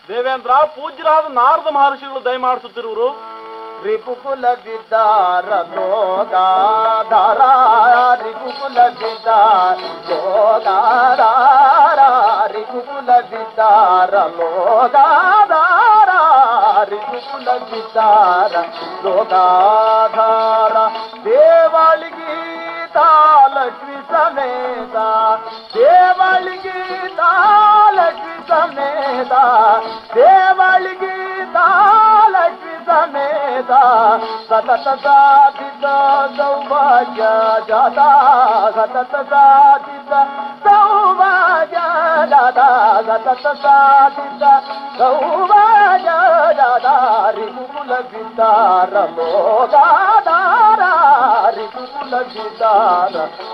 ದೇವೇಂದ್ರ ಪೂಜ್ಯರಾದ ನಾರದ ಮಹರ್ಷಿಗಳು ದಯಮಾಡಿಸುತ್ತಿರುವರು ರಿಪುಕುಲ ವಿದಾರ ಲೋಗಾಧಾರ ರಿಪುಕುಲ ವಿದಾರ ಲೋಗಾಧಾರ ರಿಪುಕುಲ ವಿದಾರ ಲೋಗಾಧಾರ ರಿಪುಕುಲ ವಿದಾರ ಲೋಗಾಧಾರ ದೇವಾಳಿಗೆ ತಾಲಕ್ಷ್ಮಿ ಸಮೇತ ದೇವಾಳಿಗೆ ತಾಲಕ್ಷ್ಮಿ ಸಮೇತ ದೇವಾಳಿಗೆ ತಾಲಕ್ಷ್ಮಿ ಸಮೇತ ಸತತ ಸಾಧಿತ ಸೌಭಾಗ್ಯ ಜಾತ ಸತತ ಸಾಧಿತ ಸೌಭಾಗ್ಯ ಜಾತ ಸತತ ಸಾಧಿತ ಸೌಭಾಗ್ಯ ಜಾತ ರಿಗುಲ ಬಿದ್ದಾರ ಲೋಗಾಧಾರ ರಿಗುಲ ಬಿದ್ದಾರ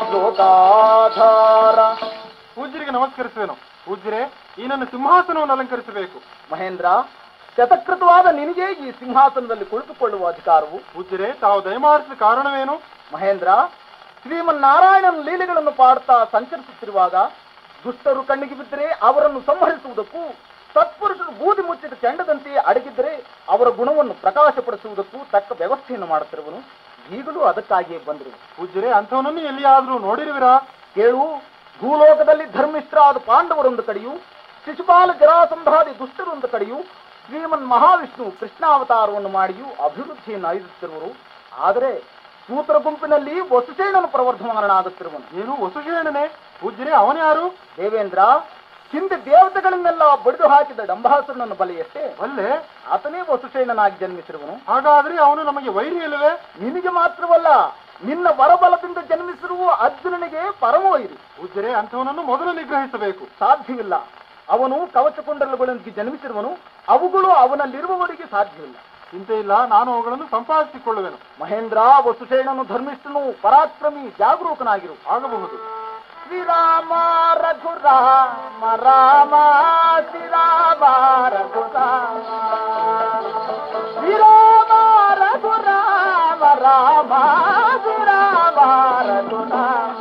ಲೋಗಾಧಾರ ಪೂಜ್ಯರಿಗೆ ನಮಸ್ಕರಿಸುವೆನು ಪೂಜ್ಯರೇ ಈ ನನ್ನ ಸಿಂಹಾಸನವನ್ನು ಅಲಂಕರಿಸಬೇಕು ಮಹೇಂದ್ರ ಶತಕೃತವಾದ ನಿನಗೆ ಈ ಸಿಂಹಾಸನದಲ್ಲಿ ಕುಳಿತುಕೊಳ್ಳುವ ಅಧಿಕಾರವು ಪೂಜ್ಯರೇ ತಾವು ದಯಮಾಡಿಸಿದ ಕಾರಣವೇನು ಮಹೇಂದ್ರ ಶ್ರೀಮನ್ನಾರಾಯಣನ ಲೀಲೆಗಳನ್ನು ಪಾಡ್ತಾ ಸಂಚರಿಸುತ್ತಿರುವಾಗ ದುಷ್ಟರು ಕಣ್ಣಿಗೆ ಬಿದ್ದರೆ ಅವರನ್ನು ಸಂಹರಿಸುವುದಕ್ಕೂ ಸತ್ಪುರುಷರು ಬೂದಿ ಮುಚ್ಚಿದ ಕೆಂಡದಂತೆ ಅಡಗಿದ್ದರೆ ಅವರ ಗುಣವನ್ನು ಪ್ರಕಾಶಪಡಿಸುವುದಕ್ಕೂ ತಕ್ಕ ವ್ಯವಸ್ಥೆಯನ್ನು ಮಾಡುತ್ತಿರುವನು ಈಗಲೂ ಅದಕ್ಕಾಗಿಯೇ ಬಂದಿರುವುದು ಪೂಜ್ಯರೇ ಅಂಥವನನ್ನು ಎಲ್ಲಿಯಾದರೂ ನೋಡಿರುವಿರಾ ಕೇಳು ಭೂಲೋಕದಲ್ಲಿ ಧರ್ಮಿಷ್ಠರಾದ ಪಾಂಡವರೊಂದು ಕಡೆಯು ಶಿಶುಪಾಲ ಜರಾಸಂಧಾದಿ ದುಷ್ಟರೊಂದು ಕಡೆಯು ಶ್ರೀಮನ್ ಮಹಾವಿಷ್ಣು ಕೃಷ್ಣಾವತಾರವನ್ನು ಮಾಡಿಯೂ ಅಭಿವೃದ್ಧಿಯನ್ನು ಐದುತ್ತಿರುವರು ಆದರೆ ಸೂತ್ರ ಗುಂಪಿನಲ್ಲಿ ವಸುಸೇನನು ಪ್ರವರ್ಧಮಾನನಾಗುತ್ತಿರುವನು ಏನು ವಸುಶೇಣನೆ ಪೂಜ್ಯರೇ ಅವನ್ಯಾರು ದೇವೇಂದ್ರ ಹಿಂದೆ ದೇವತೆಗಳನ್ನೆಲ್ಲ ಬಡಿದು ಹಾಕಿದ ಡಂಬಾಸುರನನ್ನು ಬಲೆಯಷ್ಟೇ ಅಲ್ಲೇ ಆತನೇ ವಸುಸೇನನಾಗಿ ಜನ್ಮಿಸಿರುವನು ಹಾಗಾದ್ರೆ ಅವನು ನಮಗೆ ವೈರಿ ಇಲ್ಲವೇ ನಿನಗೆ ಮಾತ್ರವಲ್ಲ ನಿನ್ನ ವರಬಲದಿಂದ ಜನ್ಮಿಸಿರುವ ಅರ್ಜುನನಿಗೆ ಪರಮವೈರಿ ಪೂಜ್ಯರೇ ಅಂಥವನನ್ನು ಮೊದಲು ನಿಗ್ರಹಿಸಬೇಕು ಸಾಧ್ಯವಿಲ್ಲ ಅವನು ಕವಚಕುಂಡಲಗಳೊಂದಿಗೆ ಜನ್ಮಿಸಿರುವನು ಅವುಗಳು ಅವನಲ್ಲಿರುವವರಿಗೆ ಸಾಧ್ಯವಿಲ್ಲ ಚಿಂತೆ ಇಲ್ಲ ನಾನು ಅವುಗಳನ್ನು ಸಂಪಾದಿಸಿಕೊಳ್ಳುವೆನು ಮಹೇಂದ್ರ ವಸುಸೇನನು ಧರ್ಮಿಷ್ಠನು ಪರಾಕ್ರಮಿ ಜಾಗರೂಕನಾಗಿರು ಆಗಬಹುದು ಶ್ರೀರಾಮ ರಘುರಾಮ ರಾಮ ಶ್ರೀರಾಮ ರಘುರಾಮ ಶ್ರೀರಾಮ ರಘುರಾಮ ರಾಮ ಶ್ರೀರಾಮ ರಘುರಾಮ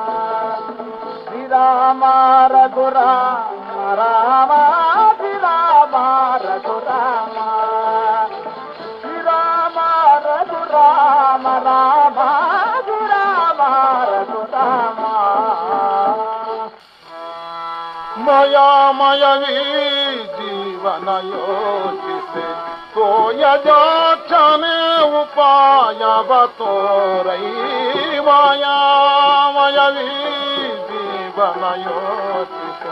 ಶ್ರೀರಾಮ ರಘುರಾಮ ರಾಮ ಶ್ರೀರಾಮ ರಘುರಾಮ ಶ್ರೀರಾಮ ರಘುರಾಮ ರಾಮ ಶ್ರೀರಾಮ ರಘುರಾಮ ಮಯಾಮಯವೀ ಜೀವನ ಯೋಚಿಸಿ ಸೋಯಜಾಕ್ಷನೆ ಉಪಾಯವ ತೋರೈ ಮಾಯಾಮಯವೀ ಜೀವನ ಯೋಚಿಸಿ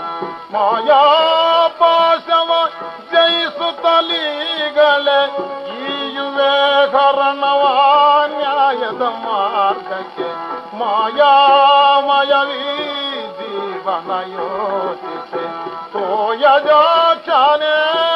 ಮಾಯಾಪಾಶವ ಜಯಿಸುತ್ತಲೀಗಲೇ ಈಯುವೆ ಹರಣವ ನ್ಯಾಯದ ಮಾರ್ಗಕ್ಕೆ ಮಾಯಾಮಯವೀ ಜೀವನ ಯೋಚಿಸಿ ಸೋಯಜಾಕ್ಷನೆ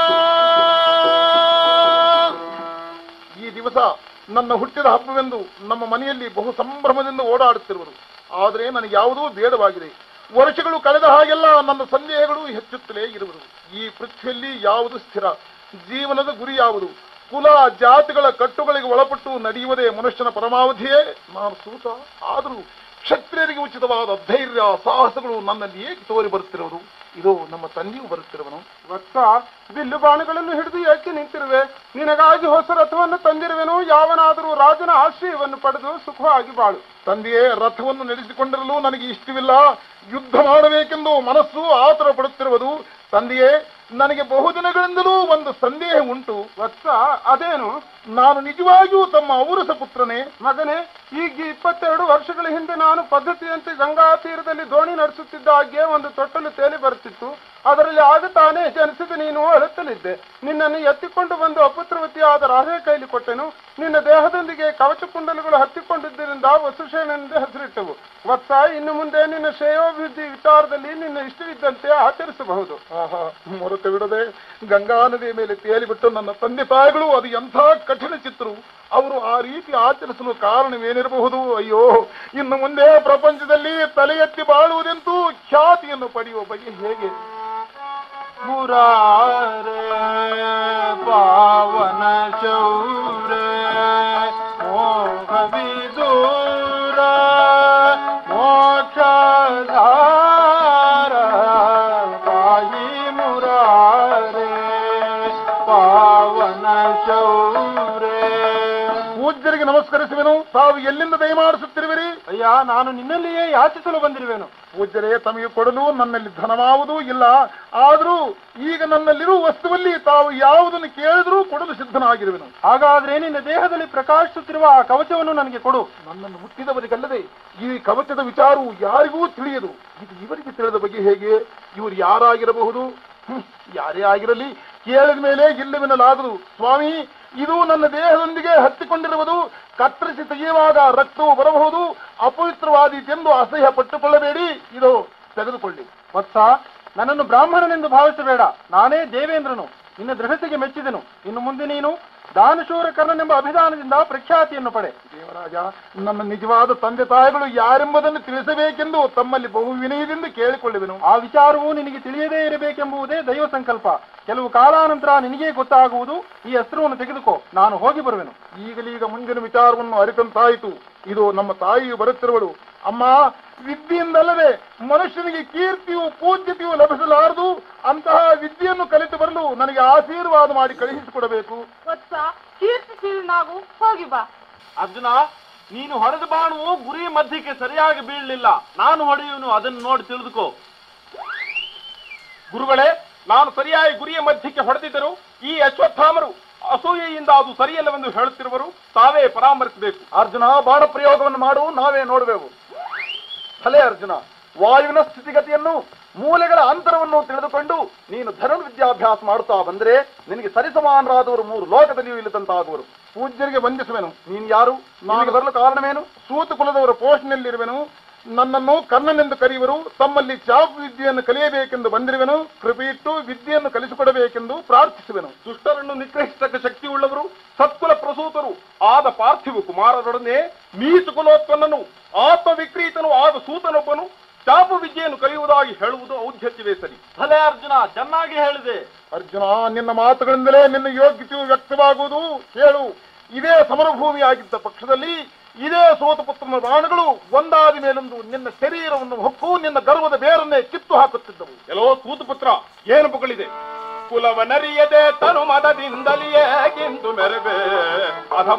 ಈ ದಿವಸ ನನ್ನ ಹುಟ್ಟಿದ ಹಬ್ಬವೆಂದು ನಮ್ಮ ಮನೆಯಲ್ಲಿ ಬಹು ಸಂಭ್ರಮದಿಂದ ಓಡಾಡುತ್ತಿರುವರು ಆದರೆ ನನಗೆ ಯಾವುದೂ ಬೇಡವಾಗಿದೆ ವರ್ಷಗಳು ಕಳೆದ ಹಾಗೆಲ್ಲ ನನ್ನ ಸಂದೇಹಗಳು ಹೆಚ್ಚುತ್ತಲೇ ಇರುವುದು ಈ ಪೃಥ್ವಿಯಲ್ಲಿ ಯಾವುದು ಸ್ಥಿರ ಜೀವನದ ಗುರಿ ಯಾವುದು ಕುಲ ಜಾತಿಗಳ ಕಟ್ಟುಗಳಿಗೆ ಒಳಪಟ್ಟು ನಡೆಯುವುದೇ ಮನುಷ್ಯನ ಪರಮಾವಧಿಯೇ ನಾನು ಸೂತ ಆದರೂ ಕ್ಷತ್ರಿಯರಿಗೆ ಉಚಿತವಾದ ಧೈರ್ಯ ಸಾಹಸಗಳು ನನ್ನಲ್ಲಿ ಏಕೆ ತೋರಿ ಬರುತ್ತಿರುವುದು ಇದು ನಮ್ಮ ತಂದೆಯೂ ಬರುತ್ತಿರುವನು ವತ್ಸ ಬಿಲ್ಲು ಬಾಣಗಳನ್ನು ಹಿಡಿದು ಏಕೆ ನಿಂತಿರುವೆ ನಿನಗಾಗಿ ಹೊಸ ರಥವನ್ನು ತಂದಿರುವೆನು ಯಾವನಾದರೂ ರಾಜನ ಆಶ್ರಯವನ್ನು ಪಡೆದು ಸುಖವಾಗಿ ಬಾಳು ತಂದೆಯೇ ರಥವನ್ನು ನಡೆಸಿಕೊಂಡಿರಲು ನನಗೆ ಇಷ್ಟವಿಲ್ಲ ಯುದ್ಧ ಮಾಡಬೇಕೆಂದು ಮನಸ್ಸು ಆತುರ ಪಡುತ್ತಿರುವುದು ತಂದೆಯೇ ನನಗೆ ಬಹುದಿನಗಳಿಂದಲೂ ಒಂದು ಸಂದೇಹ ಉಂಟು ವತ್ಸ ಅದೇನು ನಾನು ನಿಜವಾಗಿಯೂ ತಮ್ಮ ಔರಸ ಪುತ್ರನೇ ಮಗನೇ ಈಗ ಇಪ್ಪತ್ತೆರಡು ವರ್ಷಗಳ ಹಿಂದೆ ನಾನು ಪದ್ಧತಿಯಂತೆ ಗಂಗಾ ತೀರದಲ್ಲಿ ದೋಣಿ ನಡೆಸುತ್ತಿದ್ದ ಹಾಗೆ ಒಂದು ತೊಟ್ಟಲು ತೇಲಿ ಬರುತ್ತಿತ್ತು ಅದರಲ್ಲಿ ಆಗ ತಾನೇ ಜನಿಸಿದ ನೀನು ಅಳುತ್ತಲಿದ್ದೆ ನಿನ್ನನ್ನು ಎತ್ತಿಕೊಂಡು ಬಂದು ಅಪುತ್ರವತಿಯಾದ ರಾಧೆ ಕೈಲಿ ಕೊಟ್ಟೆನು ನಿನ್ನ ದೇಹದೊಂದಿಗೆ ಕವಚ ಕುಂಡಲಗಳು ಹತ್ತಿಕೊಂಡಿದ್ದರಿಂದ ವಸುಷೇನೆಂದು ಹೆಸರಿಟ್ಟವು ವತ್ಸ ಇನ್ನು ಮುಂದೆ ನಿನ್ನ ಶ್ರೇಯೋಭಿವೃದ್ಧಿ ವಿಚಾರದಲ್ಲಿ ನಿನ್ನ ಇಷ್ಟವಿದ್ದಂತೆ ಆಚರಿಸಬಹುದು ಆಹಾ ಮೊರತೆ ಬಿಡದೆ ಗಂಗಾ ನದಿಯ ಮೇಲೆ ತೇಲಿಬಿಟ್ಟು ನನ್ನ ತಂದೆ ತಾಯಿಗಳು ಅದು ಎಂಥ ಕಠಿಣ ಚಿತ್ರರು ಅವರು ಆ ರೀತಿ ಆಚರಿಸಲು ಕಾರಣವೇನಿರಬಹುದು ಅಯ್ಯೋ ಇನ್ನು ಮುಂದೆ ಪ್ರಪಂಚದಲ್ಲಿ ತಲೆ ಎತ್ತಿ ಬಾಳುವುದೆಂತೂ ಖ್ಯಾತಿಯನ್ನು ಪಡೆಯುವ ಬಗೆ ಹೇಗೆ ಮುರಾರೆ ಪಾವನ ಶೌರೆ ಮೋಹ ವಿದೂರ ಮೋಕ್ಷಧಾರ ತಾಯಿ ಮುರಾರೆ ಅಯ್ಯ ನಾನು ನಿನ್ನಲ್ಲಿಯೇ ಯಾಚಿಸಲು ಬಂದಿರುವೆನು ಪೂಜ್ಯರೇ ತಮಗೆ ಕೊಡಲು ನನ್ನಲ್ಲಿ ಧನವಾವುದೂ ಇಲ್ಲ ಆದರೂ ಈಗ ನನ್ನಲ್ಲಿರುವ ವಸ್ತುವಲ್ಲಿ ತಾವು ಯಾವುದನ್ನು ಕೇಳಿದ್ರೂ ಕೊಡಲು ಸಿದ್ಧನಾಗಿರುವೆನು ಹಾಗಾದ್ರೆ ನಿನ್ನ ದೇಹದಲ್ಲಿ ಪ್ರಕಾಶಿಸುತ್ತಿರುವ ಆ ಕವಚವನ್ನು ನನಗೆ ಕೊಡು ನನ್ನನ್ನು ಹುಟ್ಟಿದವರಿಗಲ್ಲದೆ ಈ ಕವಚದ ವಿಚಾರವು ಯಾರಿಗೂ ತಿಳಿಯದು ಇದು ಇವರಿಗೆ ತಿಳಿದ ಬಗ್ಗೆ ಹೇಗೆ ಇವರು ಯಾರಾಗಿರಬಹುದು ಹ್ಮ್, ಯಾರೇ ಆಗಿರಲಿ ಕೇಳಿದ ಮೇಲೆ ಇಲ್ಲವೆನ್ನಲಾಗದು ಸ್ವಾಮಿ ಇದು ನನ್ನ ದೇಹದೊಂದಿಗೆ ಹತ್ತಿಕೊಂಡಿರುವುದು ಕತ್ತರಿಸಿ ತೆಗೆಯುವಾಗ ರಕ್ತವು ಬರಬಹುದು ಅಪವಿತ್ರವಾದೀತೆಂದು ಅಸಹ್ಯ ಪಟ್ಟುಕೊಳ್ಳಬೇಡಿ ಇದು ತೆಗೆದುಕೊಳ್ಳಿ ವತ್ಸ ನನ್ನನ್ನು ಬ್ರಾಹ್ಮಣನೆಂದು ಭಾವಿಸಬೇಡ ನಾನೇ ದೇವೇಂದ್ರನು ನಿನ್ನ ದೃಢತೆಗೆ ಮೆಚ್ಚಿದೆನು ಇನ್ನು ಮುಂದೆ ನೀನು ದಾನಶೂರ ಕರ್ಣನೆಂಬ ಅಭಿಧಾನದಿಂದ ಪ್ರಖ್ಯಾತಿಯನ್ನು ಪಡೆ ದೇವರಾಜ ನನ್ನ ನಿಜವಾದ ತಂದೆ ತಾಯಿಗಳು ಯಾರೆಂಬುದನ್ನು ತಿಳಿಸಬೇಕೆಂದು ತಮ್ಮಲ್ಲಿ ಬಹು ವಿನಯದಿಂದ ಕೇಳಿಕೊಳ್ಳುವೆನು ಆ ವಿಚಾರವು ನಿನಗೆ ತಿಳಿಯದೇ ಇರಬೇಕೆಂಬುದೇ ದೈವ ಸಂಕಲ್ಪ ಕೆಲವು ಕಾಲಾನಂತರ ನಿನಗೇ ಗೊತ್ತಾಗುವುದು ಈ ಅಸ್ತ್ರವನ್ನು ತೆಗೆದುಕೋ ನಾನು ಹೋಗಿ ಬರುವೆನು ಈಗಲೀಗ ಮುಂದಿನ ವಿಚಾರವನ್ನು ಅರಿತಂತಾಯಿತು ಇದು ನಮ್ಮ ತಾಯಿಯು ಬರುತ್ತಿರುವಳು ಅಮ್ಮ ವಿದ್ಯೆಯಿಂದಲ್ಲದೆ ಮನುಷ್ಯನಿಗೆ ಕೀರ್ತಿಯು ಪೂಜ್ಯತೆಯು ಲಭಿಸಲಾರದು ಅಂತಹ ವಿದ್ಯೆಯನ್ನು ಕಲಿತು ಬರಲು ನನಗೆ ಆಶೀರ್ವಾದ ಮಾಡಿ ಕಳುಹಿಸಿಕೊಡಬೇಕು ವತ್ಸ ಕೀರ್ತಿಶೀಲನಾಗು ಹೋಗಿ ಬಾ ಅರ್ಜುನ ನೀನು ಹೊಡೆದ ಬಾಣವು ಗುರಿ ಮಧ್ಯಕ್ಕೆ ಸರಿಯಾಗಿ ಬೀಳಲಿಲ್ಲ ನಾನು ಹೊಡೆಯುವನು ಅದನ್ನು ನೋಡಿ ತಿಳಿದುಕೋ ಗುರುಗಳೇ ನಾನು ಸರಿಯಾಗಿ ಗುರಿಯ ಮಧ್ಯಕ್ಕೆ ಹೊಡೆದಿದ್ದರು ಈ ಅಶ್ವತ್ಥಾಮರು ಅಸೂಯೆಯಿಂದ ಅದು ಸರಿಯಲ್ಲವೆಂದು ಹೇಳುತ್ತಿರುವರು ತಾವೇ ಪರಾಮರಿಸಬೇಕು ಅರ್ಜುನ ಬಾಣ ಪ್ರಯೋಗವನ್ನು ಮಾಡು ನಾವೇ ನೋಡುವೆವು ಭಲೆ ಅರ್ಜುನ ವಾಯುವಿನ ಸ್ಥಿತಿಗತಿಯನ್ನು ಮೂಲೆಗಳ ಅಂತರವನ್ನು ತಿಳಿದುಕೊಂಡು ನೀನು ಧನುರ್ ವಿದ್ಯಾಭ್ಯಾಸ ಮಾಡುತ್ತಾ ಬಂದರೆ ನಿನಗೆ ಸರಿಸಮಾನರಾದವರು ಮೂರು ಲೋಕದಲ್ಲಿಯೂ ಇಲ್ಲದಂತಾಗುವರು ಪೂಜ್ಯರಿಗೆ ವಂದಿಸುವೆನು ನೀನು ಯಾರು ನಾನು ಬರಲು ಕಾರಣವೇನು ಸೂತ ಕುಲದವರ ಪೋಷಣೆಯಲ್ಲಿರುವೆನು ನನ್ನನ್ನು ಕರ್ಣನೆಂದು ಕರೆಯುವರು ತಮ್ಮಲ್ಲಿ ಚಾಪ್ ವಿದ್ಯೆಯನ್ನು ಕಲಿಯಬೇಕೆಂದು ಬಂದಿರುವೆನು ಕೃಪೆಯಿಟ್ಟು ವಿದ್ಯೆಯನ್ನು ಕಲಿಸಿಕೊಡಬೇಕೆಂದು ಪ್ರಾರ್ಥಿಸುವೆನು ದುಷ್ಟರನ್ನು ನಿಗ್ರಹಿಸತಕ್ಕ ಶಕ್ತಿ ಉಳ್ಳವರು ಸತ್ಕುಲ ಪ್ರಸೂತರು ಆದ ಪಾರ್ಥಿವ ಕುಮಾರರೊಡನೆ ನೀಚ ಕುಲೋತ್ಪನ್ನನು ಆತ್ಮವಿಕ್ರೀತನು ಆದ ಸೂತನೊಬ್ಬನು ಚಾಪು ವಿದ್ಯೆಯನ್ನು ಕಲಿಯುವುದಾಗಿ ಹೇಳುವುದು ಔದ್ಯತ್ಯವೇ ಸರಿ ಭಲೆ ಅರ್ಜುನ ಚೆನ್ನಾಗಿ ಹೇಳಿದೆ ಅರ್ಜುನ ನಿನ್ನ ಮಾತುಗಳಿಂದಲೇ ನಿನ್ನ ಯೋಗ್ಯತೆಯು ವ್ಯಕ್ತವಾಗುವುದು ಹೇಳು ಇದೇ ಸಮರಭೂಮಿಯಾಗಿದ್ದ ಪಕ್ಷದಲ್ಲಿ ಇದೇ ಸೋತಪುತ್ರನ ಬಾಣಗಳು ಒಂದಾದ ಮೇಲೊಂದು ನಿನ್ನ ಶರೀರವನ್ನು ಹೊಕ್ಕು ನಿನ್ನ ಗರ್ವದ ಬೇರನ್ನೇ ಕಿತ್ತು ಹಾಕುತ್ತಿದ್ದವು ಎಲ್ಲೋ ಸೂತಪುತ್ರ ಏನು ಪುಗಳಿದೆ ಕುಲವನರಿಯದೆ ತನು ಮದದಿಂದಲಿಯೇ ಗಿಂದು ಮೆರಬೆ ಅಧಮ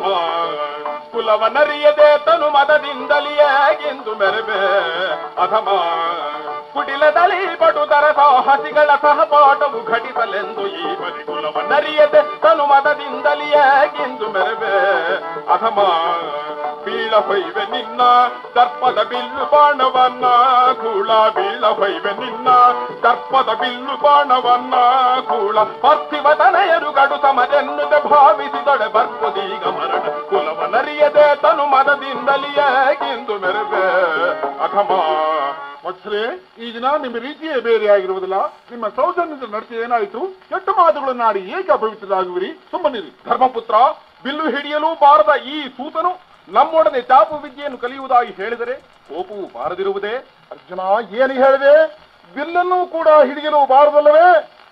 ಕುಲವನರಿಯದೆ ತನು ಮದದಿಂದಲಿಯೇ ಗಿಂದು ಮೆರಬೆ ಅಧಮ ಕುಟಿಲದಲ್ಲಿ ಪಟುತರ ಸಾಹಸಿಗಳ ಸಹಪಾಠವು ಘಟಿಸಲೆಂದು ಈ ಬರಿ ಕುಲವನರಿಯದೆ ತನು ಮದದಿಂದಲಿಯೇ ಗಿಂದು ಮೆರಬೆ ಅಧಮ ಬೀಳ ಹೊಯ್ವೆ ನಿನ್ನ ದರ್ಪದ ಬಿಲ್ಲು ಬಾಣವನ್ನ ಕೂಳ ಬೀಳ ಹೊಯ್ವೆ ನಿನ್ನ ದರ್ಪದ ಬಿಲ್ಲು ಬಾಣವನ್ನ ಕೂಳ ಪಾರ್ಥಿವ ತನಯರು ಗಡು ಸಮರೆನ್ನುತ್ತ ಭಾವಿಸಿದೊಡೆ ಬರ್ಪುದೀಗ ಮರಣ ಕುಲವನರಿಯದೆ ತನು ಮದದಿಂದಲಿಯೇ ಗಿಂದು ಮೆರಬೆ ಅಧಮ ವತ್ಸಲೆ ಈ ದಿನ ನಿಮ್ಮ ರೀತಿಯೇ ಬೇರೆಯಾಗಿರುವುದಿಲ್ಲ ನಿಮ್ಮ ಸೌಜನ್ಯದ ನಡತೆ ಏನಾಯಿತು ಕೆಟ್ಟ ಮಾತುಗಳನ್ನಾಡಿ ಏಕೆ ಅಪವಿತ್ರರಾಗುವಿರಿ ಸುಮ್ಮನಿರಿ ಧರ್ಮಪುತ್ರ ಬಿಲ್ಲು ಹಿಡಿಯಲು ಬಾರದ ಈ ಸೂತನು ನಮ್ಮೊಡನೆ ಚಾಪು ವಿದ್ಯೆಯನ್ನು ಕಲಿಯುವುದಾಗಿ ಹೇಳಿದರೆ ಕೋಪವು ಬಾರದಿರುವುದೇ ಅರ್ಜುನ ಏನು ಹೇಳಿದೆ ಬಿಲ್ಲನ್ನು ಕೂಡ ಹಿಡಿಯಲು ಬಾರದಲ್ಲವೇ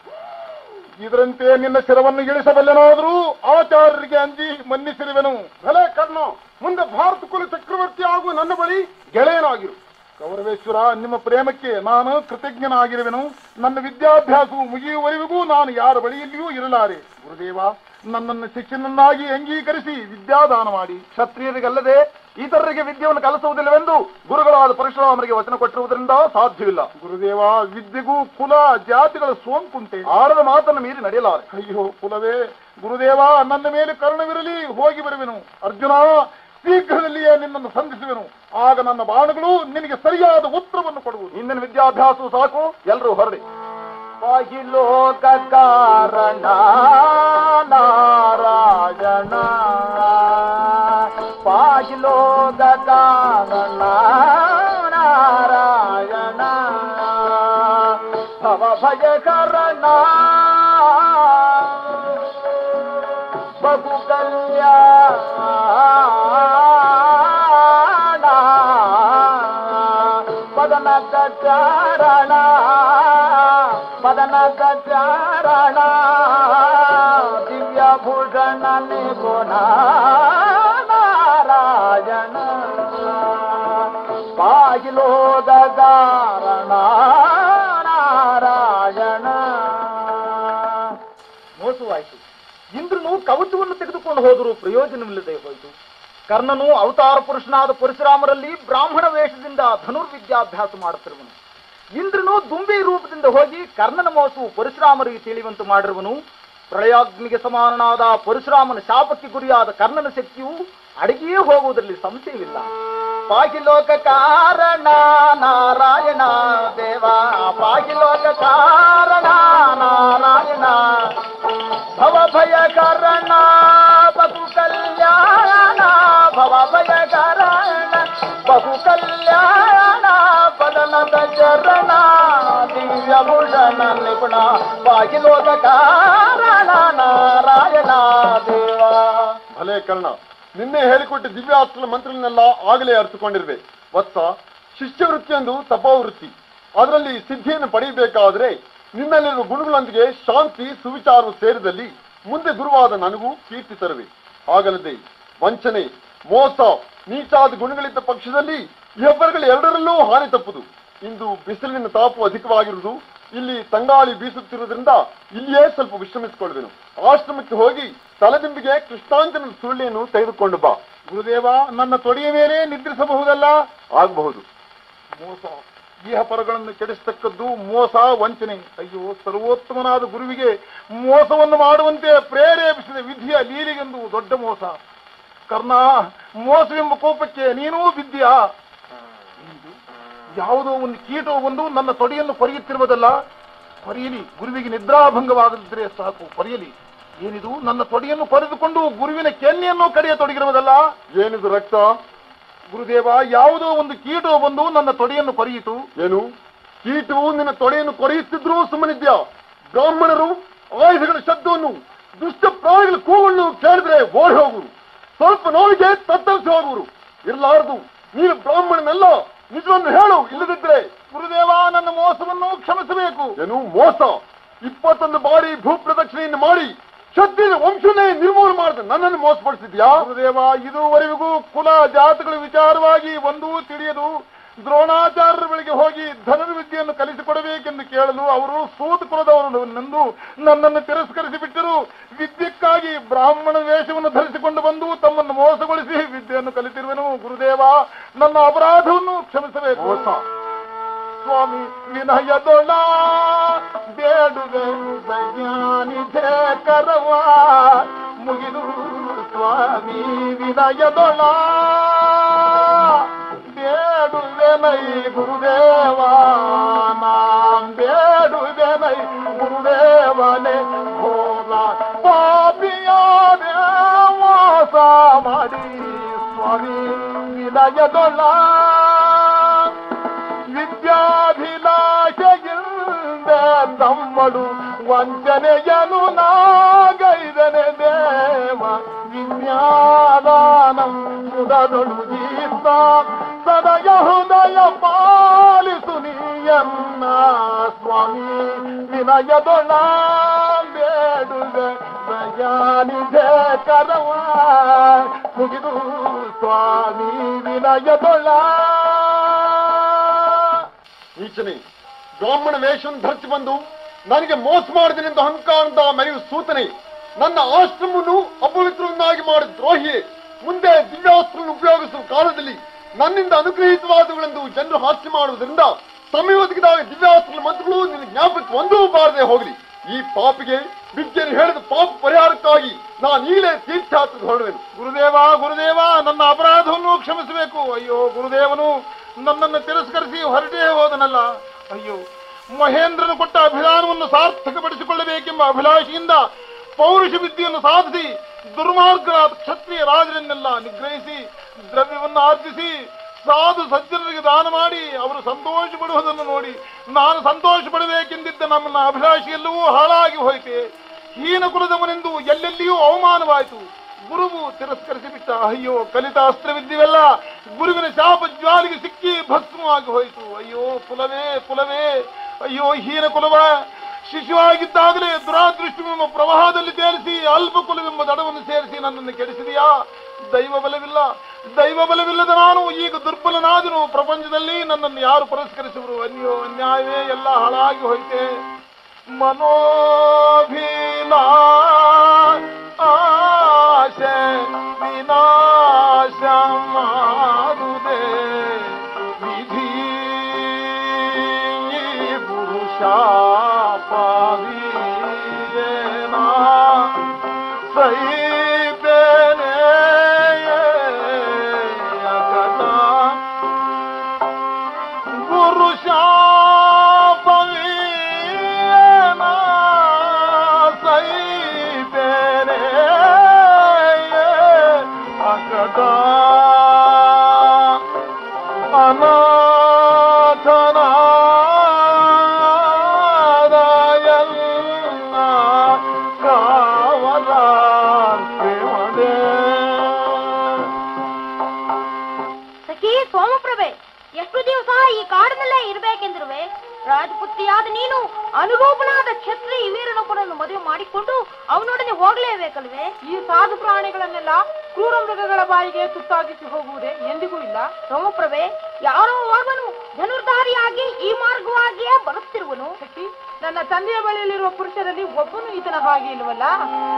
ಇದರಂತೆ ನಿನ್ನ ಶಿರವನ್ನು ಇಳಿಸಬಲ್ಲೆನಾದರೂ ಆಚಾರ್ಯರಿಗೆ ಅಂಜಿ ಮನ್ನಿಸಿರುವೆನು ಭಲೆ ಕರ್ಣ ಮುಂದೆ ಭಾರತ ಕುಲ ಚಕ್ರವರ್ತಿ ಆಗುವ ನನ್ನ ಬಳಿ ಗೆಳೆಯನಾಗಿರು ಕೌರವೇಶ್ವರ ನಿಮ್ಮ ಪ್ರೇಮಕ್ಕೆ ನಾನು ಕೃತಜ್ಞನಾಗಿರುವೆನು ನನ್ನ ವಿದ್ಯಾಭ್ಯಾಸವು ಮುಗಿಯುವವರೆಗೂ ನಾನು ಯಾರ ಬಳಿಯಲ್ಲಿಯೂ ಇರಲಾರೆ ಗುರುದೇವ ನನ್ನನ್ನು ಶಿಕ್ಷಣನ್ನಾಗಿ ಅಂಗೀಕರಿಸಿ ವಿದ್ಯಾದಾನ ಮಾಡಿ ಕ್ಷತ್ರಿಯರಿಗಲ್ಲದೆ ಇತರರಿಗೆ ವಿದ್ಯೆಯನ್ನು ಕಲಿಸುವುದಿಲ್ಲವೆಂದು ಗುರುಗಳಾದ ಪರಶುರಾಮರಿಗೆ ವಚನ ಕೊಟ್ಟಿರುವುದರಿಂದ ಸಾಧ್ಯವಿಲ್ಲ ಗುರುದೇವ ವಿದ್ಯೆಗೂ ಕುಲ ಜಾತಿಗಳ ಸೋಂಕುಂಟೆ ಆಡದ ಮಾತನ್ನು ಮೀರಿ ನಡೆಯಲಾರೆ ಅಯ್ಯೋ ಕುಲವೇ ಗುರುದೇವ ನನ್ನ ಮೇಲೆ ಕರುಣವಿರಲಿ ಹೋಗಿ ಬರುವೆನು ಅರ್ಜುನ ಶೀಘ್ರದಲ್ಲಿಯೇ ನಿನ್ನನ್ನು ಸಂಧಿಸುವೆನು ಆಗ ನನ್ನ ಬಾಣಗಳು ನಿನಗೆ ಸರಿಯಾದ ಉತ್ತರವನ್ನು ಕೊಡುವುದು ಇಂದಿನ ವಿದ್ಯಾಭ್ಯಾಸವು ಸಾಕು ಎಲ್ಲರೂ ಹೊರಡಿ ಪಾಹಿಲೋಕ ಕಾರಣ ನಾರಾಯಣ ಪಾಹಿಲೋಕ ಕಾರಣ ನಾರಾಯಣ ಭವ ಭಯಕರಣ ಬಹು ಕಲ್ಯಾಣ ಪದನ ಚಾರಣ ಪದನ ಚಾರಣ ದಿವ್ಯ ಭೂಷಣ ನಿಪುಣ ನಾರಾಯಣ ಬಾಗಿಲೋದ ಕಾರಣ ನಾರಾಯಣ ಮೋಸವಾಯಿತು ಇಂದ್ರನು ಕವಚವನ್ನು ತೆಗೆದುಕೊಂಡು ಹೋದರೂ ಪ್ರಯೋಜನವಿಲ್ಲದೆ ಹೋಯಿತು ಕರ್ಣನು ಅವತಾರ ಪುರುಷನಾದ ಪರಶುರಾಮರಲ್ಲಿ ಬ್ರಾಹ್ಮಣ ವೇಷದಿಂದ ಧನುರ್ವಿದ್ಯಾಭ್ಯಾಸ ಮಾಡುತ್ತಿರುವನು ಇಂದ್ರನು ದುಂಬಿ ರೂಪದಿಂದ ಹೋಗಿ ಕರ್ಣನ ಮೋಸವು ಪರಶುರಾಮರಿಗೆ ತಿಳಿಯುವಂತೆ ಮಾಡಿರುವನು ಪ್ರಳಯಾಗ್ನಿಗೆ ಸಮಾನನಾದ ಪರಶುರಾಮನ ಶಾಪಕ್ಕೆ ಗುರಿಯಾದ ಕರ್ಣನ ಶಕ್ತಿಯು ಅಡಗಿಯೇ ಹೋಗುವುದರಲ್ಲಿ ಸಂಶಯವಿಲ್ಲ ಪಾಗಿಲೋಕ ಕಾರಣ ನಾರಾಯಣ ದೇವ ಪಾಗಿಲೋಕ ಕಾರಣ ನಾರಾಯಣ ಭವ ಭಯ ಕಾರಣ ಬಹು ಕಲ್ಯಾಣ ಭವ ಭಯ ಕಾರಣ ಬಹು ಕಲ್ಯಾಣ ಪದನದ ಚರಣ ದಿವ್ಯ ಭೂಷಣ ನಿಪುಣ ಬಾಗಿಲೋಕ ಕಾರಣ ನಾರಾಯಣ ದೇವ ಭಲೇ ಕರ್ಣ ನಿನ್ನೆ ಹೇಳಿಕೊಟ್ಟ ದಿವ್ಯಾಸ್ತ್ರ ಮಂತ್ರಗಳನ್ನೆಲ್ಲ ಆಗಲೇ ಅರ್ಥಕೊಂಡಿರುವೆ ವತ್ಸ ಶಿಷ್ಯವೃತ್ತಿಯೊಂದು ತಪೋವೃತ್ತಿ ಅದರಲ್ಲಿ ಸಿದ್ಧಿಯನ್ನು ಪಡೆಯಬೇಕಾದ್ರೆ ನಿನ್ನಲ್ಲಿರುವ ಗುಣಗಳೊಂದಿಗೆ ಶಾಂತಿ ಸುವಿಚಾರವು ಸೇರಿದಲ್ಲಿ ಮುಂದೆ ಗುರುವಾದ ನನಗೂ ಕೀರ್ತಿ ತರುವೆ ಹಾಗಲ್ಲದೆ ವಂಚನೆ ಮೋಸ ನೀಚಾದ ಗುಣಗಳಿದ್ದ ಪಕ್ಷದಲ್ಲಿ ಹೆಬ್ಬರುಗಳು ಎರಡರಲ್ಲೂ ಹಾನಿ ತಪ್ಪುದು ಇಂದು ಬಿಸಿಲಿನ ತಾಪು ಅಧಿಕವಾಗಿರುವುದು ಇಲ್ಲಿ ತಂಗಾಳಿ ಬೀಸುತ್ತಿರುವುದರಿಂದ ಇಲ್ಲಿಯೇ ಸ್ವಲ್ಪ ವಿಶ್ರಮಿಸಿಕೊಳ್ಳುವೆನು ಆಶ್ರಮಕ್ಕೆ ಹೋಗಿ ತಲೆದಿಂಬಿಗೆ ಕೃಷ್ಣಾಂಜನ ಸುಳ್ಳಿಯನ್ನು ತೆಗೆದುಕೊಂಡು ಬಾ ಗುರುದೇವ ನನ್ನ ತೊಡೆಯ ಮೇಲೆ ನಿದ್ರಿಸಬಹುದಲ್ಲ ಆಗಬಹುದು ಮೋಸ ಇಹಪರಗಳನ್ನು ಕೆಡಿಸತಕ್ಕದ್ದು ಮೋಸ ವಂಚನೆ ಅಯ್ಯೋ ಸರ್ವೋತ್ತಮನಾದ ಗುರುವಿಗೆ ಮೋಸವನ್ನು ಮಾಡುವಂತೆ ಪ್ರೇರೇಪಿಸಿದ ವಿಧಿಯ ಲೀಲೆಗೆಂದು ದೊಡ್ಡ ಮೋಸ ಕರ್ಣ ಮೋಸವೆಂಬ ಕೋಪಕ್ಕೆ ನೀನೂ ಬಿದ್ದೀಯಾ ಯಾವುದೋ ಒಂದು ಕೀಟವು ಬಂದು ನನ್ನ ತೊಡೆಯನ್ನು ಕೊರೆಯುತ್ತಿರುವುದಲ್ಲ ಕೊರೆಯಲಿ ಗುರುವಿಗೆ ನಿದ್ರಾಭಂಗವಾಗದಿದ್ದರೆ ಸಾಕು ಕೊರೆಯಲಿ ಏನಿದು ನನ್ನ ತೊಡೆಯನ್ನು ಕೊರೆದುಕೊಂಡು ಗುರುವಿನ ಕೆನ್ನೆಯನ್ನು ಕಡೆಯ ತೊಡಗಿರುವುದಲ್ಲ ಏನಿದು ರಕ್ತ ಗುರುದೇವ ಯಾವುದೋ ಒಂದು ಕೀಟವು ಬಂದು ನನ್ನ ತೊಡೆಯನ್ನು ಕೊರೆಯಿತು ಏನು ಕೀಟವು ನಿನ್ನ ತೊಡೆಯನ್ನು ಕೊರೆಯುತ್ತಿದ್ರೂ ಸುಮ್ಮನಿದ್ಯಾ ಬ್ರಾಹ್ಮಣರು ಆಯುಧಗಳ ಶಬ್ದವನ್ನು ದುಷ್ಟ ಪ್ರಾಣಿಗಳ ಕೂಗನ್ನು ಕೇಳಿದ್ರೆ ಓಡಿ ಹೋಗುವರು ಸ್ವಲ್ಪ ನೋವಿಗೆ ತತ್ತರಿಸಿ ಹೋಗುವರು ಇರಲಾರದು ನೀನು ಬ್ರಾಹ್ಮಣನಲ್ಲ ನಿಜವನ್ನು ಹೇಳು ಇಲ್ಲದಿದ್ರೆ ಗುರುದೇವ ನನ್ನ ಮೋಸವನ್ನು ಕ್ಷಮಿಸಬೇಕು ಏನು ಮೋಸ ಇಪ್ಪತ್ತೊಂದು ಬಾರಿ ಭೂಪ್ರದಕ್ಷಿಣೆಯನ್ನು ಮಾಡಿ ಕ್ಷತ್ರಿಯ ವಂಶನೇ ನಿರ್ಮೂಲ ಮಾಡಿದ ನನ್ನನ್ನು ಮೋಸಪಡಿಸಿದ್ಯಾ ಗುರುದೇವ ಇದುವರೆಗೂ ಕುಲ ಜಾತಿಗಳ ವಿಚಾರವಾಗಿ ಒಂದೂ ತಿಳಿಯದು ದ್ರೋಣಾಚಾರ್ಯರ ಬಳಿಗೆ ಹೋಗಿ ಧನುರ್ವಿದ್ಯೆಯನ್ನು ಕಲಿಸಿಕೊಡಬೇಕೆಂದು ಕೇಳಲು ಅವರು ಸೂತ ಕುಲದವರು ನಂದು ನನ್ನನ್ನು ತಿರಸ್ಕರಿಸಿ ಬಿಟ್ಟರು ವಿದ್ಯಕ್ಕಾಗಿ ಬ್ರಾಹ್ಮಣ ವೇಷವನ್ನು ಧರಿಸಿಕೊಂಡು ಬಂದು ತಮ್ಮನ್ನು ಮೋಸಗೊಳಿಸಿ ವಿದ್ಯೆಯನ್ನು ಕಲಿತಿರುವೆನು ಗುರುದೇವ ನನ್ನ ಅಪರಾಧವನ್ನು ಕ್ಷಮಿಸಬೇಕು ಮೋಸ ಸ್ವಾಮಿ ವಿನಯದೊಳ ಬೇಡುವೆ ದಯಾನಿಧೆ ಕರವ ಮುಗಿದು ಸ್ವಾಮಿ ವಿನಯದೊಳ ಬೇಡುವೆನೈ ಗುರುದೇವ ನಾಂ ಬೇಡುವೆನೈ ಗುರುದೇವನೇ ಹೋಲ ಪಾಪಿಯಾದೆ ಮೋಸ ಮಾಡಿ ಸ್ವಾಮಿ ವಿನಯದೊಳ ವಿದ್ಯಾಭಿಲಾಷೆಯಿಂದ ತಮ್ಮಳು ವಂಚನೆಯನು ನಾಗೈದನೆ ದೇವ ವಿಜ್ಞಾನಾನಂ ಮುದದೊಳು ಗೀತ ಸದಯ ಹೃದಯ ಪಾಲಿಸು ನೀಯನ್ನ ಸ್ವಾಮಿ ವಿನಯದೊಳ ಬೇಡುವೆ ದಯಾನಿಧೆ ಕರವ ಮುಗಿದು ಸ್ವಾಮಿ ವಿನಯದೊಳ ಈಚನೆ ಬ್ರಾಹ್ಮಣ ವೇಷವನ್ನು ಧರಿಸಿ ಬಂದು ನನಗೆ ಮೋಸ ಮಾಡಿದನೆಂದು ಅಹಂಕಾರದ ಮೆರೆಯುವ ಸೂತನೆ ನನ್ನ ಆಶ್ರಮವನ್ನು ಅಪವಿತ್ರವನ್ನಾಗಿ ಮಾಡಿದ ದ್ರೋಹಿಯೇ ಮುಂದೆ ದಿವ್ಯಾಸ್ತ್ರವನ್ನು ಉಪಯೋಗಿಸುವ ಕಾಲದಲ್ಲಿ ನನ್ನಿಂದ ಅನುಗ್ರಹಿತವಾದವುಗಳೆಂದು ಜನರು ಹಾಸ್ಯ ಮಾಡುವುದರಿಂದ ಸಮಯ ಒದಗಿದಾಗ ದಿವ್ಯಾಸ್ತ್ರ ಮಂತ್ರಗಳು ನಿನ್ನ ಜ್ಞಾಪಕಕ್ಕೆ ಒಂದೂ ಬಾರದೆ ಹೋಗಲಿ ಈ ಪಾಪಿಗೆ ವಿದ್ಯೆಯನ್ನು ಹೇಳಿದ ಪಾಪ ಪರಿಹಾರಕ್ಕಾಗಿ ನಾನು ಈಗಲೇ ತೀರ್ಥಯಾತ್ರೆ ಹೊರಡುವೆನು ಗುರುದೇವ ಗುರುದೇವ ನನ್ನ ಅಪರಾಧವನ್ನು ಕ್ಷಮಿಸಬೇಕು ಅಯ್ಯೋ ಗುರುದೇವನು ನನ್ನನ್ನು ತಿರಸ್ಕರಿಸಿ ಹೊರಟೇ ಹೋದನಲ್ಲ ಅಯ್ಯೋ ಮಹೇಂದ್ರನು ಕೊಟ್ಟ ಅಭಿದಾನವನ್ನು ಸಾರ್ಥಕಪಡಿಸಿಕೊಳ್ಳಬೇಕೆಂಬ ಅಭಿಲಾಷೆಯಿಂದ ಪೌರುಷ ವಿದ್ಯೆಯನ್ನು ಸಾಧಿಸಿ ದುರ್ಮಾರ್ಗರಾದ ಕ್ಷತ್ರಿಯ ರಾಜರನ್ನೆಲ್ಲ ನಿಗ್ರಹಿಸಿ ದ್ರವ್ಯವನ್ನು ಆರ್ಜಿಸಿ ಸಾಧು ಸಜ್ಜನರಿಗೆ ದಾನ ಮಾಡಿ ಅವರು ಸಂತೋಷ ಪಡುವುದನ್ನು ನೋಡಿ ನಾನು ಸಂತೋಷ ಪಡಬೇಕೆಂದಿದ್ದ ನಮ್ಮನ್ನ ಅಭಿಲಾಷೆಯೆಲ್ಲವೂ ಹಾಳಾಗಿ ಹೋಯಿತೆ ಹೀನ ಕುಲದವನೆಂದು ಎಲ್ಲೆಲ್ಲಿಯೂ ಅವಮಾನವಾಯಿತು ಗುರುವು ತಿರಸ್ಕರಿಸಿ ಬಿಟ್ಟ ಅಯ್ಯೋ ಕಲಿತ ಅಸ್ತ್ರವಿದ್ಯವೆಲ್ಲ ಗುರುವಿನ ಶಾಪ ಜ್ವಾಲಿಗೆ ಸಿಕ್ಕಿ ಭಸ್ಮವಾಗಿ ಹೋಯಿತು ಅಯ್ಯೋ ಕುಲವೇ ಕುಲವೇ ಅಯ್ಯೋ ಹೀನ ಕುಲವ ಶಿಶುವಾಗಿದ್ದಾಗಲೇ ದುರಾದೃಷ್ಟವೆಂಬ ಪ್ರವಾಹದಲ್ಲಿ ತೇರಿಸಿ ಅಲ್ಪ ಕುಲವೆಂಬ ದಡವನ್ನು ಸೇರಿಸಿ ನನ್ನನ್ನು ಕೆಡಿಸಿದೆಯಾ ದೈವ ಬಲವಿಲ್ಲ ದೈವ ಬಲವಿಲ್ಲದ ನಾನು ಈಗ ದುರ್ಬಲನಾದನು ಪ್ರಪಂಚದಲ್ಲಿ ನನ್ನನ್ನು ಯಾರು ಪುರಸ್ಕರಿಸುವರು ಅನ್ಯೋ ಅನ್ಯಾಯವೇ ಎಲ್ಲ ಹಾಳಾಗಿ ಹೋಯ್ತೆ ಮನೋಭಿಲಾ ಆಶೆ ವಿನಾಶ ಶಾಪವೀಯೇನ ಸೈತೇನೆ ಅಗತ ಗುರು ಶಾಪವೀಯೇನ ಸೈತೇನೆ ಅಗತ ಅನಾಥನಾದಯನ್ನ ಕಾವಲಾರ್ಪಣೆ ಸಖಿ ಸೋಮಪ್ರಭೆ ಎಷ್ಟು ದಿವಸ ಈ ಕಾಡಿನಲ್ಲೇ ಇರ್ಬೇಕೆಂದಿರುವೆ ರಾಜಪುತ್ರಿಯಾದ ನೀನು ಅನುರೂಪನಾದ ಕ್ಷತ್ರಿ ವೀರನೊಬ್ಬನನ್ನು ಮದುವೆ ಮಾಡಿಕೊಂಡು ಅವನೊಡನೆ ಹೋಗಲೇಬೇಕಲ್ವೇ ಈ ಸಾಧು ಪ್ರಾಣಿಗಳನ್ನೆಲ್ಲ ಕ್ರೂರ ಮೃಗಗಳ ಬಾಯಿಗೆ ತುತ್ತಾಗಿಸಿ ಹೋಗುವುದೇ ಎಂದಿಗೂ ಇಲ್ಲ ಸೋಮಪ್ರಭೆ ಯಾರೋ ಓರ್ವನು ಧನುರ್ಧಾರಿಯಾಗಿ ಈ ಮಾರ್ಗವಾಗಿಯೇ ಬರುತ್ತಿರುವನು ಸಖಿ ನನ್ನ ತಂದೆಯ ಬಳಿಯಲ್ಲಿರುವ ಪುರುಷರಲ್ಲಿ ಒಬ್ಬನು ಈತನ ಹಾಗೆ ಇಲ್ವಲ್ಲ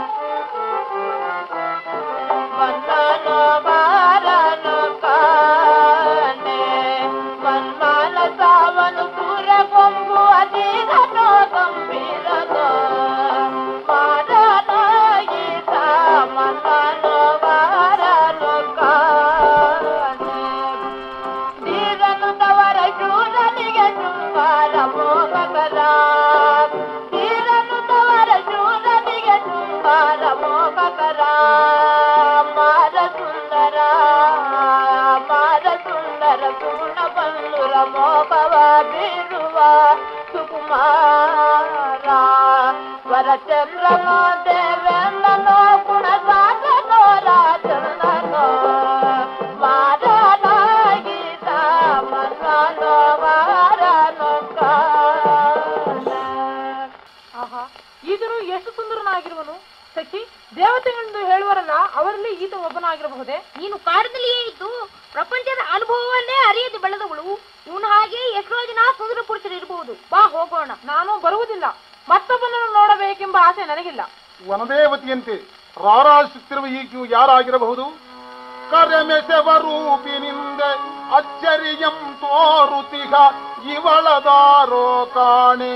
ಆಹಾ ಈತನು ಎಷ್ಟು ಸುಂದರನಾಗಿರುವನು ಸಖಿ ದೇವತೆಗಳೆಂದು ಹೇಳುವರಲ್ಲ ಅವರಲ್ಲಿ ಈತ ಒಬ್ಬನಾಗಿರಬಹುದೇ ನೀನು ಕಾಡಿನಲ್ಲಿಯೇ ಇದ್ದು ಪ್ರಪಂಚದ ಅನುಭವವನ್ನೇ ಅರಿಯದೆ ಬೆಳೆದವಳು ಇವನ ಹಾಗೆ ಎಷ್ಟೋ ಜನ ಸುಂದರ ಪುರುಷರು ಇರಬಹುದು ಬಾ ಹೋಗೋಣ ನಾನು ಬರುವುದಿಲ್ಲ ಮತ್ತೊಬ್ಬನನ್ನು ನೋಡಬೇಕೆಂಬ ಆಸೆ ನನಗಿಲ್ಲ ವನದೇವತೆಯಂತೆ ರಾರಾಜಿಸುತ್ತಿರುವ ಈಕೆಯು ಯಾರಾಗಿರಬಹುದು ಕರೆಮೆಸೆವರೂಪಿನಿಂದ ಅಚ್ಚರಿಯಂ ತೋರುತಿಹ ಇವಳದಾರೋ ಕಾಣೆ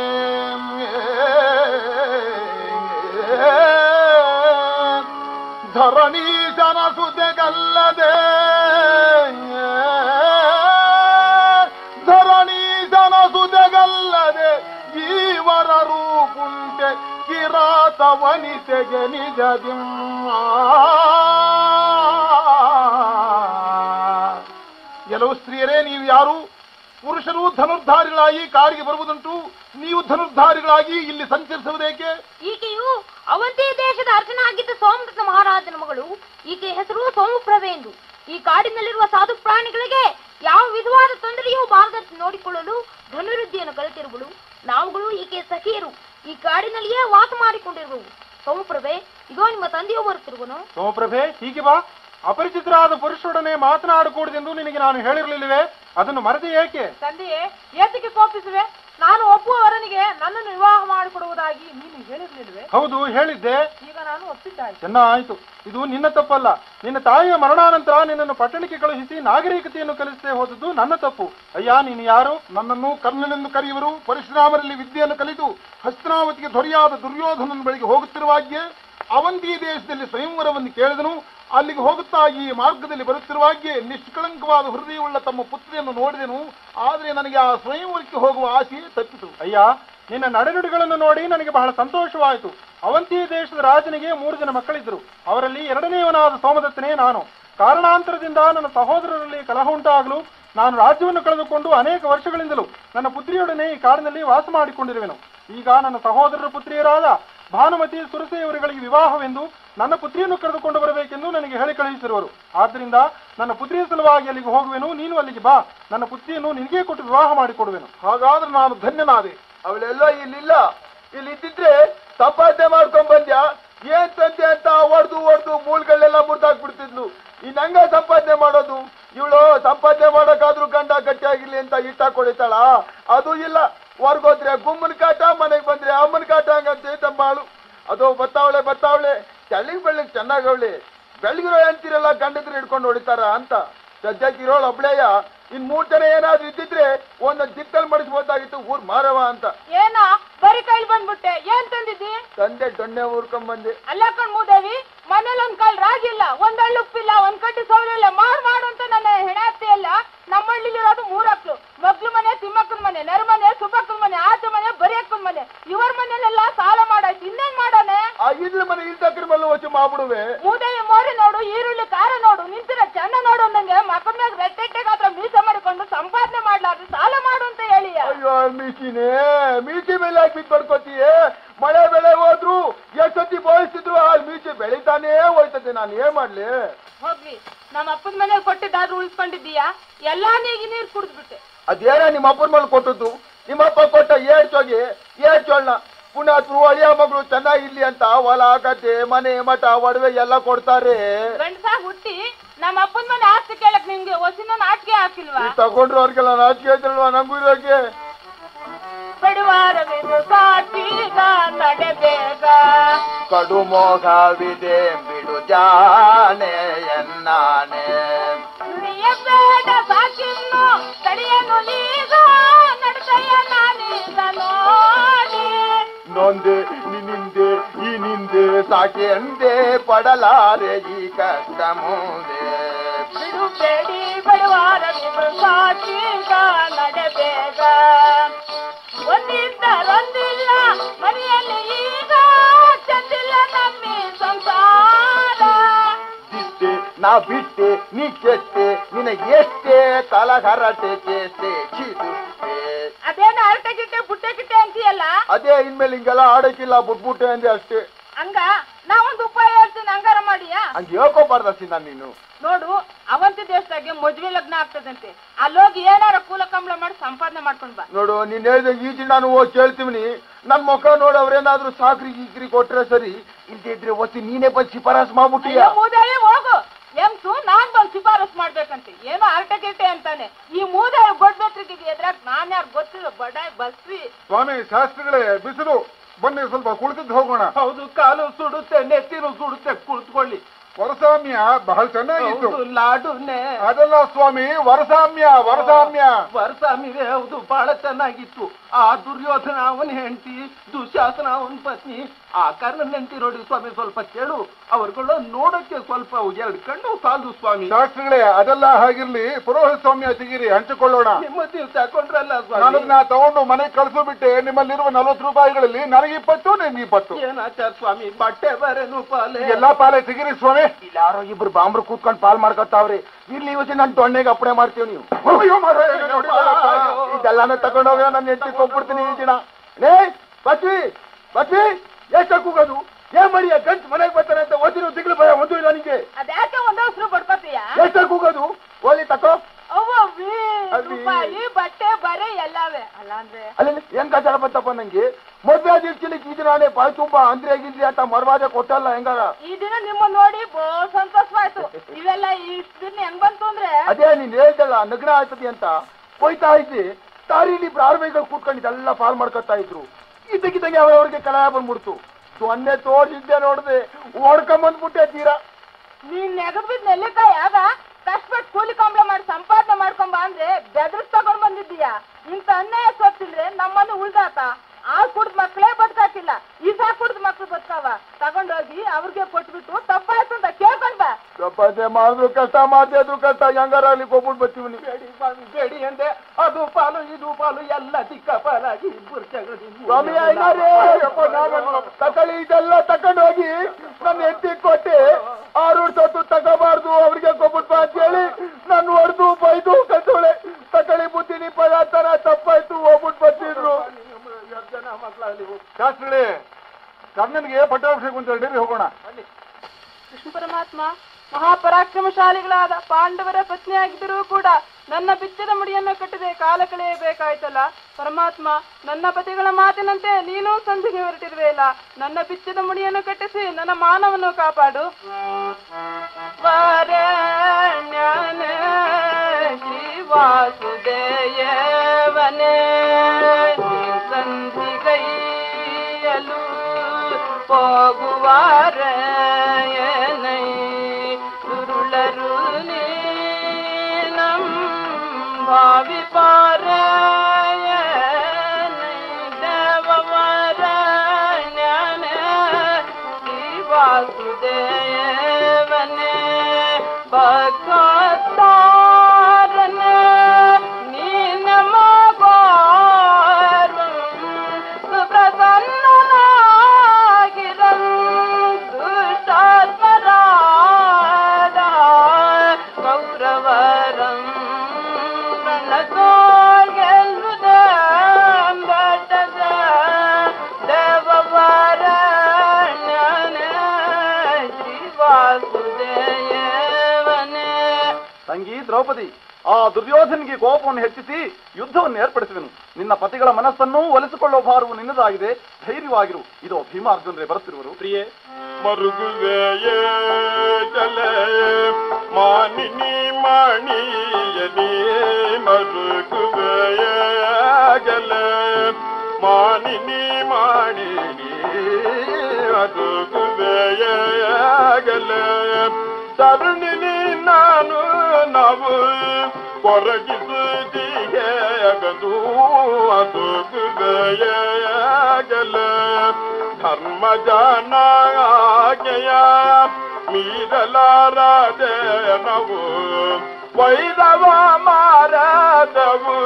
ಧರಣೀಶನ ಸುದೆಗಲ್ಲದೆ ಧರಣೀಶನ ಸುದೆಗಲ್ಲದೆ ಈವರ ರೂಪುಂಟೆ ಕಿರಾತ ವನಿತೆಗೆ ನಿಜದಿಮ್ಮ ಕೆಲವು ಸ್ತ್ರೀಯರೇ ನೀವು ಯಾರು ಪುರುಷರು ಧನುರ್ಧಾರಿಗಳಾಗಿ ಕಾಡಿಗೆ ಬರುವುದುಂಟು ನೀವು ಧನುರ್ಧಾರಿಗಳಾಗಿ ಇಲ್ಲಿ ಸಂಚರಿಸುವುದೇಕೆ ಈಕೆಯು ಅವಂತಿ ದೇಶದ ಅರ್ಚನಾಗಿದ್ದ ಸೋಮದತ್ತ ಮಹಾರಾಜನ ಮಗಳು ಈಕೆ ಹೆಸರು ಸೋಮಪ್ರಭೆ ಎಂದು ಈ ಕಾಡಿನಲ್ಲಿರುವ ಸಾಧು ಪ್ರಾಣಿಗಳಿಗೆ ಯಾವ ವಿಧವಾದ ತೊಂದರೆಯೂ ಬಾರದಂತೆ ನೋಡಿಕೊಳ್ಳಲು ಧನುರುದ್ಧಿಯನ್ನು ಕಲಿತಿರುವಳು ನಾವುಗಳು ಈಕೆ ಸಖಿಯರು ಈ ಕಾಡಿನಲ್ಲಿಯೇ ವಾಸ ಮಾಡಿಕೊಂಡಿರುವವು ಸೋಮಪ್ರಭೆ ಇದೋ ನಿಮ್ಮ ತಂದೆಯು ಬರುತ್ತಿರುವನು ಸೋಮಪ್ರಭೆ ಹೀಗೆ ಬಾ ಅಪರಿಚಿತರಾದ ಪುರುಷರೊಡನೆ ಮಾತನಾಡಕೂಡದೆಂದು ನಿನಗೆ ನಾನು ಹೇಳಿರಲಿಲ್ಲವೇ ಅದನ್ನು ಮರೆತೆ ಏಕೆ ತಂದೆಯೇ ಏತಕ್ಕೆ ಕೋಪಿಸುವೆ ನಾನು ಒಪ್ಪುವವರನಿಗೆ ನನ್ನನ್ನು ವಿವಾಹ ಮಾಡಿಕೊಡುವುದಾಗಿ ನೀನು ಹೇಳಿರ್ಲಿಲ್ವೇ ಹೌದು ಹೇಳಿದ್ದೆ ಈಗ ನಾನು ಒಪ್ಪಿದ್ದಾಯ್ತು ಚೆನ್ನಾಯ್ತು ಇದು ನಿನ್ನ ತಪ್ಪಲ್ಲ ನಿನ್ನ ತಾಯಿಯ ಮರಣಾನಂತರ ನಿನ್ನನ್ನು ಪಟ್ಟಣಕ್ಕೆ ಕಳುಹಿಸಿ ನಾಗರಿಕತೆಯನ್ನು ಕಲಿಸದೆ ಹೋದದ್ದು ನನ್ನ ತಪ್ಪು ಅಯ್ಯ ನೀನು ಯಾರು ನನ್ನನ್ನು ಕರ್ಣನೆಂದು ಕರೆಯುವರು ಪರಶುರಾಮರಲ್ಲಿ ವಿದ್ಯೆಯನ್ನು ಕಲಿತು ಹಸ್ತಿನಾವತಿಗೆ ದೊರೆಯಾದ ದುರ್ಯೋಧನನ ಬಳಿಗೆ ಹೋಗುತ್ತಿರುವಾಗ್ಯೇ ಅವಂತಿ ದೇಶದಲ್ಲಿ ಸ್ವಯಂವರವನ್ನು ಕೇಳಿದನು ಅಲ್ಲಿಗೆ ಹೋಗುತ್ತಾ ಈ ಮಾರ್ಗದಲ್ಲಿ ಬರುತ್ತಿರುವಾಗ್ಯೇ ನಿಷ್ಕಳಂಕವಾದ ಹೃದಯವುಳ್ಳ ತಮ್ಮ ಪುತ್ರಿಯನ್ನು ನೋಡಿದೆನು ಆದರೆ ನನಗೆ ಆ ಸ್ವಯಂವರಕ್ಕೆ ಹೋಗುವ ಆಸೆಯೇ ತಪ್ಪಿತು ಅಯ್ಯ ನಿನ್ನ ನಡೆನುಡಿಗಳನ್ನು ನೋಡಿ ನನಗೆ ಬಹಳ ಸಂತೋಷವಾಯಿತು ಅವಂತಿ ದೇಶದ ರಾಜನಿಗೆ ಮೂರು ಜನ ಮಕ್ಕಳಿದ್ದರು ಅವರಲ್ಲಿ ಎರಡನೆಯವನಾದ ಸೋಮದತ್ತನೇ ನಾನು ಕಾರಣಾಂತರದಿಂದ ನನ್ನ ಸಹೋದರರಲ್ಲಿ ಕಲಹ ಉಂಟಾಗಲು ನಾನು ರಾಜ್ಯವನ್ನು ಕಳೆದುಕೊಂಡು ಅನೇಕ ವರ್ಷಗಳಿಂದಲೂ ನನ್ನ ಪುತ್ರಿಯೊಡನೆ ಈ ಕಾಡಿನಲ್ಲಿ ವಾಸ ಮಾಡಿಕೊಂಡಿರುವೆನು ಈಗ ನನ್ನ ಸಹೋದರರ ಪುತ್ರಿಯರಾದ ಭಾನುಮತಿ ಸುರಸೆಯವರುಗಳಿಗೆ ವಿವಾಹವೆಂದು ನನ್ನ ಪುತ್ರಿಯನ್ನು ಕರೆದುಕೊಂಡು ಬರಬೇಕೆಂದು ನನಗೆ ಹೇಳಿ ಕಳುಹಿಸಿರುವರು ಆದ್ದರಿಂದ ನನ್ನ ಪುತ್ರಿಯ ಸಲುವಾಗಿ ಅಲ್ಲಿಗೆ ಹೋಗುವೆನು ನೀನು ಅಲ್ಲಿಗೆ ಬಾ ನನ್ನ ಪುತ್ರಿಯನ್ನು ನಿನಗೇ ಕೊಟ್ಟು ವಿವಾಹ ಮಾಡಿಕೊಡುವೆನು ಹಾಗಾದ್ರೆ ನಾನು ಧನ್ಯನಾದೆ ಅವಳೆಲ್ಲೋ ಇಲ್ಲಿಲ್ಲ ಇಲ್ಲಿ ಇದ್ದಿದ್ರೆ ಸಂಪಾದನೆ ಮಾಡ್ಕೊಂಡ್ ಬಂದ್ಯಾ ಏನ್ ತಂದೆ ಅಂತ ಹೊಡ್ದು ಹೊಡ್ದು ಮೂಳ್ಗಳೆಲ್ಲ ಮುರ್ದಾಕ್ಬಿಡ್ತಿದ್ಲು ಇನ್ ಹಂಗ ಸಂಪಾದನೆ ಮಾಡೋದು ಇವಳು ಸಂಪಾದನೆ ಮಾಡೋಕ್ಕಾದ್ರೂ ಗಂಡ ಗಟ್ಟಿಯಾಗಿರ್ಲಿ ಅಂತ ಇಷ್ಟ ಕೊಡಿತಾಳ ಅದು ಇಲ್ಲ ಹೊರ್ಗೋದ್ರೆ ಗುಮ್ಮನ ಕಾಟ ಮನೆಗೆ ಬಂದ್ರೆ ಅಮ್ಮನ ಕಾಟ ಹಂಗಂತ ತಮ್ಮಾಳು ಅದು ಬತ್ತಾವಳೆ ಬತ್ತಾವಳೆ ತೆಳ್ಳಗ್ ಬೆಳ್ಳಗ್ ಚೆನ್ನಾಗವಳೆ ಬೆಳಗಿರೋ ಅಂತೀರಲ್ಲ ಗಂಡದ್ರು ಹಿಡ್ಕೊಂಡು ಹೊಡಿತಾರ ಅಂತ ಸದ್ಯಕ್ಕೆ ಇರೋಳು ಒಬ್ಳೆಯ ಇನ್ ಮೂರ್ ಜನ ಏನಾದ್ರೂ ಇದ್ದಿದ್ರೆ ಒಂದೊಂದ್ ದಿಕ್ಕಲ್ಲಿ ಮಾಡಿಸ್ಬೋದಾಗಿತ್ತು ಊರ್ ಮಾರವ ಅಂತ ಏನ ಬರೀ ಕೈಲಿ ಬಂದ್ಬಿಟ್ಟೆ ಏನ್ ತಂದಿದ್ದಿ ತಂದೆ ದೊಣ್ಣೆ ಊರ್ಕೊಂಡ್ ಬಂದೆ ಅಲ್ಲ ಕಣ್ ಮೂದೇವಿ ಮನೇಲಿ ಒಂದ್ ಕಾಲ್ ರಾಗಿಲ್ಲ ಒಂದ್ ಹಳ್ಳು ಉಪ್ಪಿಲ್ಲ ಒಂದ್ ಕಟ್ಟಿ ಸೌಲಿಲ್ಲ ಮಾರ್ ಮಾಡು ಅಂತ ನನ್ನ ಹೆಣಾತಿ ಇಲ್ಲ ನಮ್ಮ ಹಳ್ಳಿಲಿರೋದು ಮೂರಕ್ಳು ಮಗ್ಳು ಮನೆ ತಿಮ್ಮಕ್ಕನ ಮನೆ ನೆರಮನೆ ಸುಬ್ಬಕ್ಕನ ಮನೆ ಆಚೆ ಮನೆ ಬರಿಯಕ್ಕನ ಮನೆ ಇವರ ಮನೇಲೆಲ್ಲ ಸಾಲ ಮಾಡಾಯ್ತು ಇನ್ನೇನ್ ಮಾಡಾನೆ ಆ ಇದ್ಲ ಮನೆ ಇಲ್ದಕ್ರ ಮೇಲೆ ವಚ್ಚು ಮಾಡ್ಬಿಡುವೆ ಮೂದೇವಿ ಮೋರಿ ನೋಡು ಈರುಳ್ಳಿ ಖಾರ ನೋಡು ನಿಂತಿರ ಚೆನ್ನ ನೋಡು ನಂಗೆ ಮಕ್ಕಳ ಮ್ಯಾಗ ರೆಟ್ಟೆಟ್ಟೆಗೆ ಹತ್ರ ಮೀಸೆ ಮಾಡಿಕೊಂಡು ಸಂಪಾದನೆ ಮಾಡ್ಲಾರ್ದು ಸಾಲ ಮಾಡು ಅಂತ ಹೇಳಿಯ ಅಯ್ಯೋ ಮೀಸಿನೇ ಮೀಸಿ ಮೇಲೆ ಹಾಕಿ ಬಿದ್ದು ಪಡ್ಕೋತೀಯೇ ಮಳೆ ಬೆಳೆ ಹೋದ್ರು ಎಷ್ಟೊತ್ತಿ ಬೋಯಿಸಿದ್ರು ಆ ಮೀಸಿ ಬೆಳಿತಾನೇ ಹೋಯ್ತದೆ ನಾನು ಏನ್ ಮಾಡ್ಲಿ ಹೋಗ್ಲಿ ನಮ್ಮ ಅಪ್ಪನ ಮನೇಲಿ ಕೊಟ್ಟಿದ್ದಾದ್ರೂ ಉಳಿಸ್ಕೊಂಡಿದ್ದೀಯಾ ಎಲ್ಲಾ ನೀಗಿ ನೀರ್ ಕುಡಿದ್ಬಿಟ್ಟೆ ಅದೇನ ನಿಮ್ಮ ಅಪ್ಪನ ಮೇಲೆ ಕೊಟ್ಟದ್ದು ನಿಮ್ಮ ಅಪ್ಪ ಕೊಟ್ಟ ಏಳ್ ಚೋಗಿ ಏಳ್ ಚೋಳ್ನ ಪುಣ್ಯಾತ್ರು ಅಳಿಯ ಮಗಳು ಚೆನ್ನಾಗಿರ್ಲಿ ಅಂತ ಹೊಲ ಗದ್ದೆ ಮನೆ ಮಠ ಒಡವೆ ಎಲ್ಲ ಕೊಡ್ತಾರೆ ಗಂಡಸಾಗ್ ಹುಟ್ಟಿ ನಮ್ಮ ಅಪ್ಪನ ಮನೆ ಆಸ್ತಿ ಕೇಳಕ್ ನಿಮ್ಗೆ ಹೊಸಿನ ನಾಚಿಕೆ ಹಾಕಿಲ್ವಾ ಈ ತಗೊಂಡ್ರು ಅವ್ರಿಗೆಲ್ಲ ನಾಚಿಕೆ ಇದ್ರಲ್ವಾ ನಂಗೂ ಇರೋಕೆ ಪಡಿವಾರವೆಂದು ಸಾಟೀಗ ನಡೆಬೇಕ ಕಡು ಮೋಘವಿದೆ ಬಿಡು ಜಾನೆ ಎನ್ನಾನೆ ನುಡಿಯ ಬೇಡ ಸಾಕಿನ್ನು ತಡೆಯನು ಈಗ ನಡತೆಯ ನಾನೀಗ ನೋಡಿ ನೊಂದೆ ನಿನ್ನಿಂದೆ ಈ ನಿಂದೆ ಸಾಕೆ ಅಂದೆ ಪಡಲಾರೆ ಈ ಕಷ್ಟ ಮುಂದೆ ಬಿಡು ಬೇಡಿ ಬಡವಾರವೆಂದು ಸಾಟೀಗ ನಡೆಬೇಕ ಒಂದಿದ್ದರೊಂದಿಲ್ಲ ಮನೆಯಲ್ಲಿ ಈಗ ಚಂದಿಲ್ಲ ನಮ್ಮಿ ಸಂಸಾರ ಬಿಟ್ಟೆ ನಾ ಬಿಟ್ಟೆ ನೀ ಕೆಟ್ಟೆ ನಿನಗೆ ಎಷ್ಟೇ ಕಲಹರಟೆ ಚೇಷ್ಟೆ ಚೀದುಷ್ಟೆ ಅದೇನ ಅರಟೆ ಗಿಟ್ಟೆ ಬುಟ್ಟೆ ಗಿಟ್ಟೆ ಅಂತೀಯಲ್ಲ ಅದೇ ಇನ್ಮೇಲೆ ಹಿಂಗೆಲ್ಲ ಆಡಕ್ಕಿಲ್ಲ ಬಿಟ್ಬಿಟ್ಟೆ ಅಂದೆ ಅಷ್ಟೇ ಹಂಗ ನಾವೊಂದು ಉಪಾಯ ಹೇಳ್ತೀನಿ ಹಂಗಾರ ಮಾಡಿಯಾ ಹಂಗೆ ಹೇಳ್ಕೊಬಾರ್ದಸಿ ನಾನು ನೀನು ನೋಡು ಅವಂತಿ ದೇಶದಾಗೆ ಮದ್ವೆ ಲಗ್ನ ಆಗ್ತದಂತೆ ಅಲ್ಲೋಗಿ ಏನಾರ ಕೂಲ ಕಂಬಳ ಮಾಡಿ ಸಂಪಾದನೆ ಮಾಡ್ಕೊಂಡ್ ಬಾ ನೋಡು ನೀನ್ ಹೇಳಿದ ಈಜಿ ನಾನು ಹೋಗಿ ಕೇಳ್ತೀವಿ ನನ್ ಮುಖ ನೋಡಿ ಅವ್ರೇನಾದ್ರೂ ಸಾಕ್ರಿ ಗೀಕ್ರಿ ಕೊಟ್ರೆ ಸರಿ ಇಲ್ದೇ ಇದ್ರೆ ಒತ್ತಿ ನೀನೇ ಬಂದು ಶಿಫಾರಸ್ ಮಾಡ್ಬಿಟ್ಟಿಯ ಅಯ್ಯೋ ಮೂದೇವಿ ಹೋಗು ಎಂಸು ನಾನ್ ಬಂದ್ ಶಿಫಾರಸ್ ಮಾಡ್ಬೇಕಂತೆ ಏನೋ ಅರಟೆ ಗಿಟ್ಟೆ ಅಂತಾನೆ ಈ ಮೂದೇವಿ ಗೊಡ್ಬೇತ್ರಿಗೆ ಎದ್ರಾಗ ನಾನ್ ಯಾರು ಗೊತ್ತಿಲ್ಲ ಬಡಾಯ್ ಬಸ್ವಿ ಸ್ವಾಮಿ ಶಾಸ್ತ್ರಿಗಳೇ ಬಿಸಿಲು ಬನ್ನಿ ಸ್ವಲ್ಪ ಕುಳಿತಿದ್ದು ಹೋಗೋಣ ಹೌದು ಕಾಲು ಸುಡುತ್ತೆ ನೆತ್ತಿರು ಸುಡುತ್ತೆ ಕುಳಿತುಕೊಳ್ಳಿ ವರಸಾಮ್ಯ ಬಹಳ ಚೆನ್ನಾಗಿತ್ತು ಹೌದು ಲಾಡುನೆ ಅದೆಲ್ಲ ಸ್ವಾಮಿ ವರಸಾಮ್ಯ ವರಸಾಮ್ಯ ವರಸಾಮಿವೆ ಹೌದು ಬಹಳ ಚೆನ್ನಾಗಿತ್ತು ಆ ದುರ್ಯೋಧನ ಅವನ ಹೆಂಡತಿ ದುಶಾಸನ ಅವನ ಪತ್ನಿ ಆ ಕರ್ಣನ್ ಹೆಂಡತಿ ನೋಡಿ ಸ್ವಾಮಿ ಸ್ವಲ್ಪ ಕೇಳು ಅವ್ರುಗಳು ನೋಡಕ್ಕೆ ಸ್ವಲ್ಪ ಎರಡು ಕಣ್ಣು ಸಾಲದು ಸ್ವಾಮಿ ಶಾಸ್ತ್ರಿಗಳೇ ಅದೆಲ್ಲ ಹಾಗಿರ್ಲಿ ಪುರೋಹಿತ ಸ್ವಾಮ್ಯ ಸಿಗಿರಿ ಹಂಚಿಕೊಳ್ಳೋಣ ನಿಮ್ಮ ದಿವ್ಸ ಹಾಕೊಂಡ್ರಲ್ಲ ನನಗ್ ಸ್ವಾಮಿ ನಾ ತಗೊಂಡು ಮನೆಗೆ ಕಳಿಸು ಬಿಟ್ಟೆ ನಿಮ್ಮಲ್ಲಿರುವ ನಲ್ವತ್ತು ರೂಪಾಯಿಗಳಲ್ಲಿ ನನಗೆ ಇಪ್ಪತ್ತು ನಿಮ್ಗೆ ಇಪ್ಪತ್ತು ಏನಾಚಾರ ಸ್ವಾಮಿ ಬಟ್ಟೆ ಬರೇನು ಪಾಲೆ ಎಲ್ಲಾ ಪಾಲೆ ಸಿಗಿರಿ ಸ್ವಾಮಿ ಇಲ್ಲಿ ಯಾರೋ ಇಬ್ರು ಬಾಂಬ್ರು ಕೂತ್ಕೊಂಡು ಪಾಲ್ ಮಾಡ್ಕೊತಾವ್ರಿ ಇರ್ಲಿ ಇವತ್ತು ನನ್ನ ತೊಣ್ಣೆಗೆ ಅಪ್ಪಣೆ ಮಾಡ್ತೀವಿ ನೀವು ಅಯ್ಯೋ ಮಾರಾಯ, ನೋಡಿ ಬಾಳಪ್ಪ. ಇದೆಲ್ಲಾನು ತಗೊಂಡೋಗ ನನ್ನ ಹೆಂಡತಿ ಕೊಟ್ಬಿಡ್ತೀನಿ ಈ ದಿನ ಲೇ ಬಸ್ವಿ ಬಸ್ವಿ ಎಷ್ಟು ಕೂಗೋದು ಏನ್ ಮಾಡಿ ಗಂಟ್ ಮನೆಗೆ ಬರ್ತಾನೆ ಅಂತ ಓದಿರೋ ದಿಗ್ಲು ಭಯ ಒಂದು ಇಲ್ಲ ನಿಂಗೆ ಅದ್ಯಾಕೆ ಒಂದವಸರು ಬಡ್ಕೋತೀಯ ಎಷ್ಟು ಕೂಗೋದು ಓಲಿ ತಕೋ ಅವ್ವವ್ವಿ ಅವಿ. ರೂಪಾಯಿ ಬಟ್ಟೆ ಬರೆ ಎಲ್ಲವೇ ಅಲ್ಲ ಅಂದ್ರೆ ಅಲ್ಲಿ ಹೆಂಗ್ ಕಚಾರ ಬಂತಪ್ಪ ನಂಗೆ ಮದ್ವೆ ಆದಿರ್ತಿಲಿಕ್ಕೆ ಈ ದಿನಾನೇ ಬಾಯ್ ತುಂಬಾ ಅಂದ್ರೆ ಗಿಂದ್ರೆ ಅಂತ ಮರ್ವಾದೆ ಕೊಟ್ಟಲ್ಲ ಹೆಂಗಾರ ಈ ದಿನ ನಿಮ್ಮ ನೋಡಿ ಬೋ ಸಂತೋಷವಾಯ್ತು ಇವೆಲ್ಲ ಈ ದಿನ ಹೆಂಗ್ ಬಂತು ಅಂದ್ರೆ ಅದೇ ನೀನ್ ಹೇಳ್ದಲ್ಲ ನಗ್ನ ಆಯ್ತದೆ ಅಂತ ಹೋಯ್ತಾ ಐತಿ ದಾರಿಲಿ ಇಬ್ರು ಆರ್ಮೈಗಳು ಕೂತ್ಕೊಂಡು ಇದೆಲ್ಲ ಪಾಲ್ ಮಾಡ್ಕೊತಾ ಇದ್ರು ಇದ್ದಕ್ಕಿದ್ದಂಗೆ ಅವ್ರವ್ರಿಗೆ ಕಲಾಯ ಬಂದ್ಬಿಡ್ತು ಸೊನ್ನೆ ತೋರಿಸಿದ್ದೆ ನೋಡ್ದೆ ಓಡ್ಕೊಂಬಂದ್ಬಿಟ್ಟೆ ತೀರಾ ನೀನ್ ನೆಗದ್ ಬಿದ್ ನೆಲ್ಲಿಕಾಯಿ ಆಗ ಕಷ್ಟಪಟ್ಟು ಕೂಲಿ ಕಂಬಳ ಮಾಡಿ ಸಂಪಾದನೆ ಮಾಡ್ಕೊಂಬ ಅಂದ್ರೆ ಬೆದರ್ಸ್ ತಗೊಂಡ್ ಬಂದಿದ್ದೀಯಾ ಇಂತ ಅನ್ಯಾಯ ಸೊತ್ತಿದ್ರೆ ನಮ್ಮನ್ನು ಉಳ್ದಾತ ಆ ಕುಡ್ದ ಮಕ್ಳೇ ಬದುಕಾಕಿಲ್ಲ ಈ ಸಾ ಕುಡ್ದ ಮಕ್ಳು ಬದುಕಾವ ತಗೊಂಡೋಗಿ ಅವ್ರಿಗೆ ಕೊಟ್ಬಿಟ್ಟು ತಪ್ಪಾಯ್ತು ಅಂತ ಕೇಳ್ಕೊಂಡ್ ಬಾ ಚಪಾತಿ ಮಾಡಿದ್ರು ಕಷ್ಟ ಮಾಡಿದ್ರು ಕಷ್ಟ ಹೆಂಗಾರ ಅಲ್ಲಿ ಕೊಟ್ಬಿಟ್ಟು ಬರ್ತೀವಿ ನೀವು ಬೇಡಿ ಸ್ವಾಮಿ ಬೇಡಿ ಅಂದೆ ಅದು ಪಾಲು ಇದು ಪಾಲು ಎಲ್ಲ ದಿಕ್ಕ ಪಾಲಾಗಿ ಇಬ್ಬರು ಜಗಡಿ ಸ್ವಾಮಿ ಐನಾರೇ ತಕೊಳ್ಳಿ ಇದೆಲ್ಲ ತಕೊಂಡು ಹೋಗಿ ನನ್ನ ಹೆಂಡತಿ ಕೊಟ್ಟೆ ಆರು ಸೊತ್ತು ತಗೋಬಾರ್ದು ಅವ್ರಿಗೆ ಕೊಟ್ಬಿಟ್ಟು ಬಾ ಅಂತ ಹೇಳಿ ನಾನು ಹೊಡೆದು ಬೈದು ಕಟ್ಟೋಳೆ ತಕೊಳ್ಳಿ ಬುದ್ಧಿನಿ ಪದಾರ್ಥನ ತಪ್ಪಾಯ್ತು ಹೋಗ್ಬಿಟ್ಟು ಬರ್ತಿದ್ರು ಜನ ಮಕ್ಕಳಲ್ಲಿ ಶಾಸ್ತ್ರಿಗಳೇ ಕರ್ಣನ್ಗೆ ಪಟ್ಟಾಭಿಷೇಕ ಅಂತ ಹೇಳಿ ಹೋಗೋಣ ಕೃಷ್ಣ ಪರಮಾತ್ಮ ಮಹಾಪರಾಕ್ರಮಶಾಲಿಗಳಾದ ಪಾಂಡವರ ಪತ್ನಿಯಾಗಿದ್ದರೂ ಕೂಡ ನನ್ನ ಬಿಚ್ಚದ ಮುಡಿಯನ್ನು ಕಟ್ಟದೆ ಕಾಲ ಕಳೆಯಬೇಕಾಯ್ತಲ್ಲ ಪರಮಾತ್ಮ ನನ್ನ ಪತಿಗಳ ಮಾತಿನಂತೆ ನೀನು ಸಂಧಿಗೆ ಹೊರಟಿರುವೆಯಲ್ಲ ನನ್ನ ಬಿಚ್ಚದ ಮುಡಿಯನ್ನು ಕಟ್ಟಿಸಿ ನನ್ನ ಮಾನವನ್ನು ಕಾಪಾಡು ವರೆಣ್ಯನೇ ಶ್ರೀ ವಾಸುದೇವನೇ ಸಂಧಿಗೈಯಲು ಹೋಗುವಾರಯನೈ ದುರುಳರು ನೀನಂಬ ವಾಸುದೇವನೇ ಭಗತಾರನ ನೀನ ಮಗೋರು ಸುಪ್ರಸನ್ನನಾಗಿರಂ ದುಷ್ಟಾತ್ಮರಾದ ಕೌರವರಂ ಗೆಲ್ಲುದ ದೇವವರಣ್ಯನ ಶ್ರೀ ವಾಸುದೇವನೇ ತಂಗಿ ದ್ರೌಪದಿ ಆ ದುರ್ಯೋಧನಿಗೆ ಕೋಪವನ್ನು ಹೆಚ್ಚಿಸಿ ಯುದ್ಧವನ್ನು ಏರ್ಪಡಿಸುವೆನು ನಿನ್ನ ಪತಿಗಳ ಮನಸ್ಸನ್ನು ಒಲಿಸಿಕೊಳ್ಳುವ ಭಾರವು ನಿನ್ನದಾಗಿದೆ ಧೈರ್ಯವಾಗಿರು ಇದು ಭೀಮಾರ್ಜುನರೇ ಬರುತ್ತಿರುವರು ಪ್ರಿಯೆ ಮರುಗುವೆಯೇ ಜಲೆ ಮಾನಿನಿ ಮಣಿಯನಿ ಮರುಗುವೆಯೇ ಗಲೆ ಮಾನಿನಿ ಮಾಣಿನಿ ಮರುಗುವೆಯೇ ಗಲೆ ತರುಣಿನಿ ನಾನು ನಾವು ಕೊರಗಿಸುತ್ತೀಗೆ ಅಗದು ಅದುಗುವೆಯೇ ಗಲೆ ಧರ್ಮ ಜಾನಾಗೆಯ ಮೀರಲಾರದೆ ನಾವು ವೈರವ ಮಾರದವು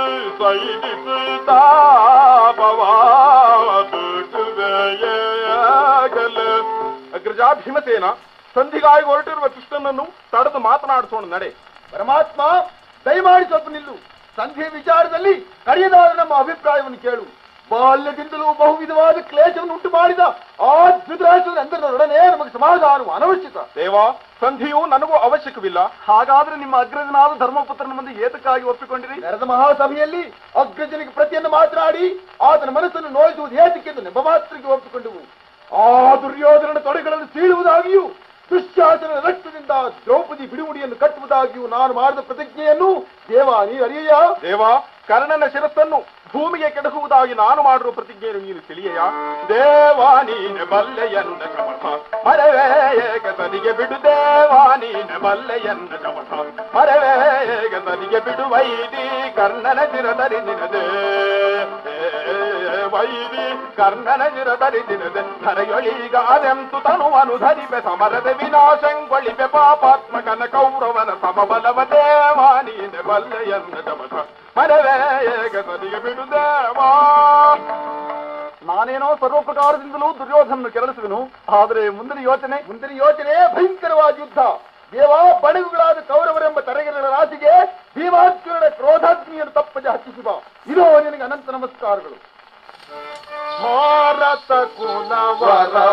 ಸೈರಿಸುತ್ತಾಪವಾದುಗುವೆಯಗಲ ಅಗ್ರಜ ಭೀಮಸೇನ ಸಂಧಿಗಾಗಿ ಹೊರಟಿರುವ ಕೃಷ್ಣನನ್ನು ತಡೆದು ಮಾತನಾಡಿಸೋಣ ನಡೆ ಪರಮಾತ್ಮ ದಯಮಾಡಿ ಸ್ವಲ್ಪ ನಿಲ್ಲು ಸಂಧಿಯ ವಿಚಾರದಲ್ಲಿ ಕಡೆಯದಾದ ನಮ್ಮ ಅಭಿಪ್ರಾಯವನ್ನು ಕೇಳು ಬಾಲ್ಯದಿಂದಲೂ ಬಹು ವಿಧವಾದ ಕ್ಲೇಶವನ್ನು ಉಂಟು ಮಾಡಿದ ಆ ಧೃತರಾಷ್ಟ್ರದ ಅಂದರೊಡನೆ ನಮಗೆ ಸಮಾಧಾನವು ಅನವಶ್ಯಕ ದೇವ ಸಂಧಿಯು ನನಗೂ ಅವಶ್ಯಕವಿಲ್ಲ ಹಾಗಾದ್ರೆ ನಿಮ್ಮ ಅಗ್ರಜನಾದ ಧರ್ಮಪುತ್ರನ ಮುಂದೆ ಏತಕ್ಕಾಗಿ ಒಪ್ಪಿಕೊಂಡಿರಿ ನೆರೆದ ಮಹಾಸಭೆಯಲ್ಲಿ ಅಗ್ರಜನಿಗೆ ಪ್ರತಿಯನ್ನು ಮಾತನಾಡಿ ಆತನ ಮನಸ್ಸನ್ನು ನೋಯಿಸುವುದು ಹೇತಕ್ಕೆಂದು ನೆಪ ಮಾತ್ರಕ್ಕೆ ಒಪ್ಪಿಕೊಂಡವು ಆ ದುರ್ಯೋಧನನ ತೊಡೆಗಳನ್ನು ಸೀಳುವುದಾಗಿಯೂ ದುಶ್ಯಾಸನ ರಕ್ತದಿಂದ ದ್ರೌಪದಿ ಬಿಡುವುಡಿಯನ್ನು ಕಟ್ಟುವುದಾಗಿಯೂ ನಾನು ಮಾಡಿದ ಪ್ರತಿಜ್ಞೆಯನ್ನು ದೇವ ನೀ ಅರಿಯ ದೇವ ಕರ್ಣನ ಶಿರಸ್ಸನ್ನು ಭೂಮಿಗೆ ಕೆಡಹುವುದಾಗಿ ನಾನು ಮಾಡಿರುವ ಪ್ರತಿಜ್ಞೆಯನ್ನು ನೀನು ತಿಳಿಯಯ ದೇವಾ ನೀನೆ ಬಲ್ಲೆಯನ್ನ ಕಮಠ ಮರವೇ ಏಕತನಿಗೆ ಬಿಡು ದೇವಾ ನೀನೆ ಬಲ್ಲೆಯನ್ನ ಕಮಠ ಮರವೇ ಏಕತನಿಗೆ ಬಿಡು ವೈದಿ ಕರ್ಣನ ಶಿರದರಿ ನಿನದೆ ವೈದಿ ಕರ್ಣನ ಶಿರದರಿ ನಿನದೆ ಧರೆಯೊಳೀಗ ಅದೆಂತು ತನುವನು ಧರಿಪೆ ಸಮರದ ವಿನಾಶಂಗೊಳಿಪೆ ಪಾಪಾತ್ಮಕನ ಕೌರವನ ಸಮಬಲವ ದೇವಾ ನೀನೆ ಬಲ್ಲೆಯನ್ನ ಕಮಠ ಮರವೇ ಏಕತನಿಗೆ ಬಿಡು ದೇವಾ ನಾನೇನೋ ಸರ್ವ ಪ್ರಕಾರದಿಂದಲೂ ದುರ್ಯೋಧನನ್ನು ಕೆರಳಿಸುವೆನು ಆದರೆ ಮುಂದಿನ ಯೋಚನೆ ಮುಂದಿನ ಯೋಚನೆ ಭಯಂಕರವಾದ ಯುದ್ಧ ದೇವ ಬಡಗುಗಳಾದ ಕೌರವರೆಂಬ ತರಗಿರల ರಾಶಿಗೆ ಭೀಮಾರ್ಜುನನ ಕ್ರೋಧಾಗ್ನಿಯನ್ನು ತಪ್ಪದೆ ಹಚ್ಚಿಸುವ ಇದೋ ನಿನಗೆ ಅನಂತ ನಮಸ್ಕಾರಗಳು ಭಾರತ ಕುಲವರ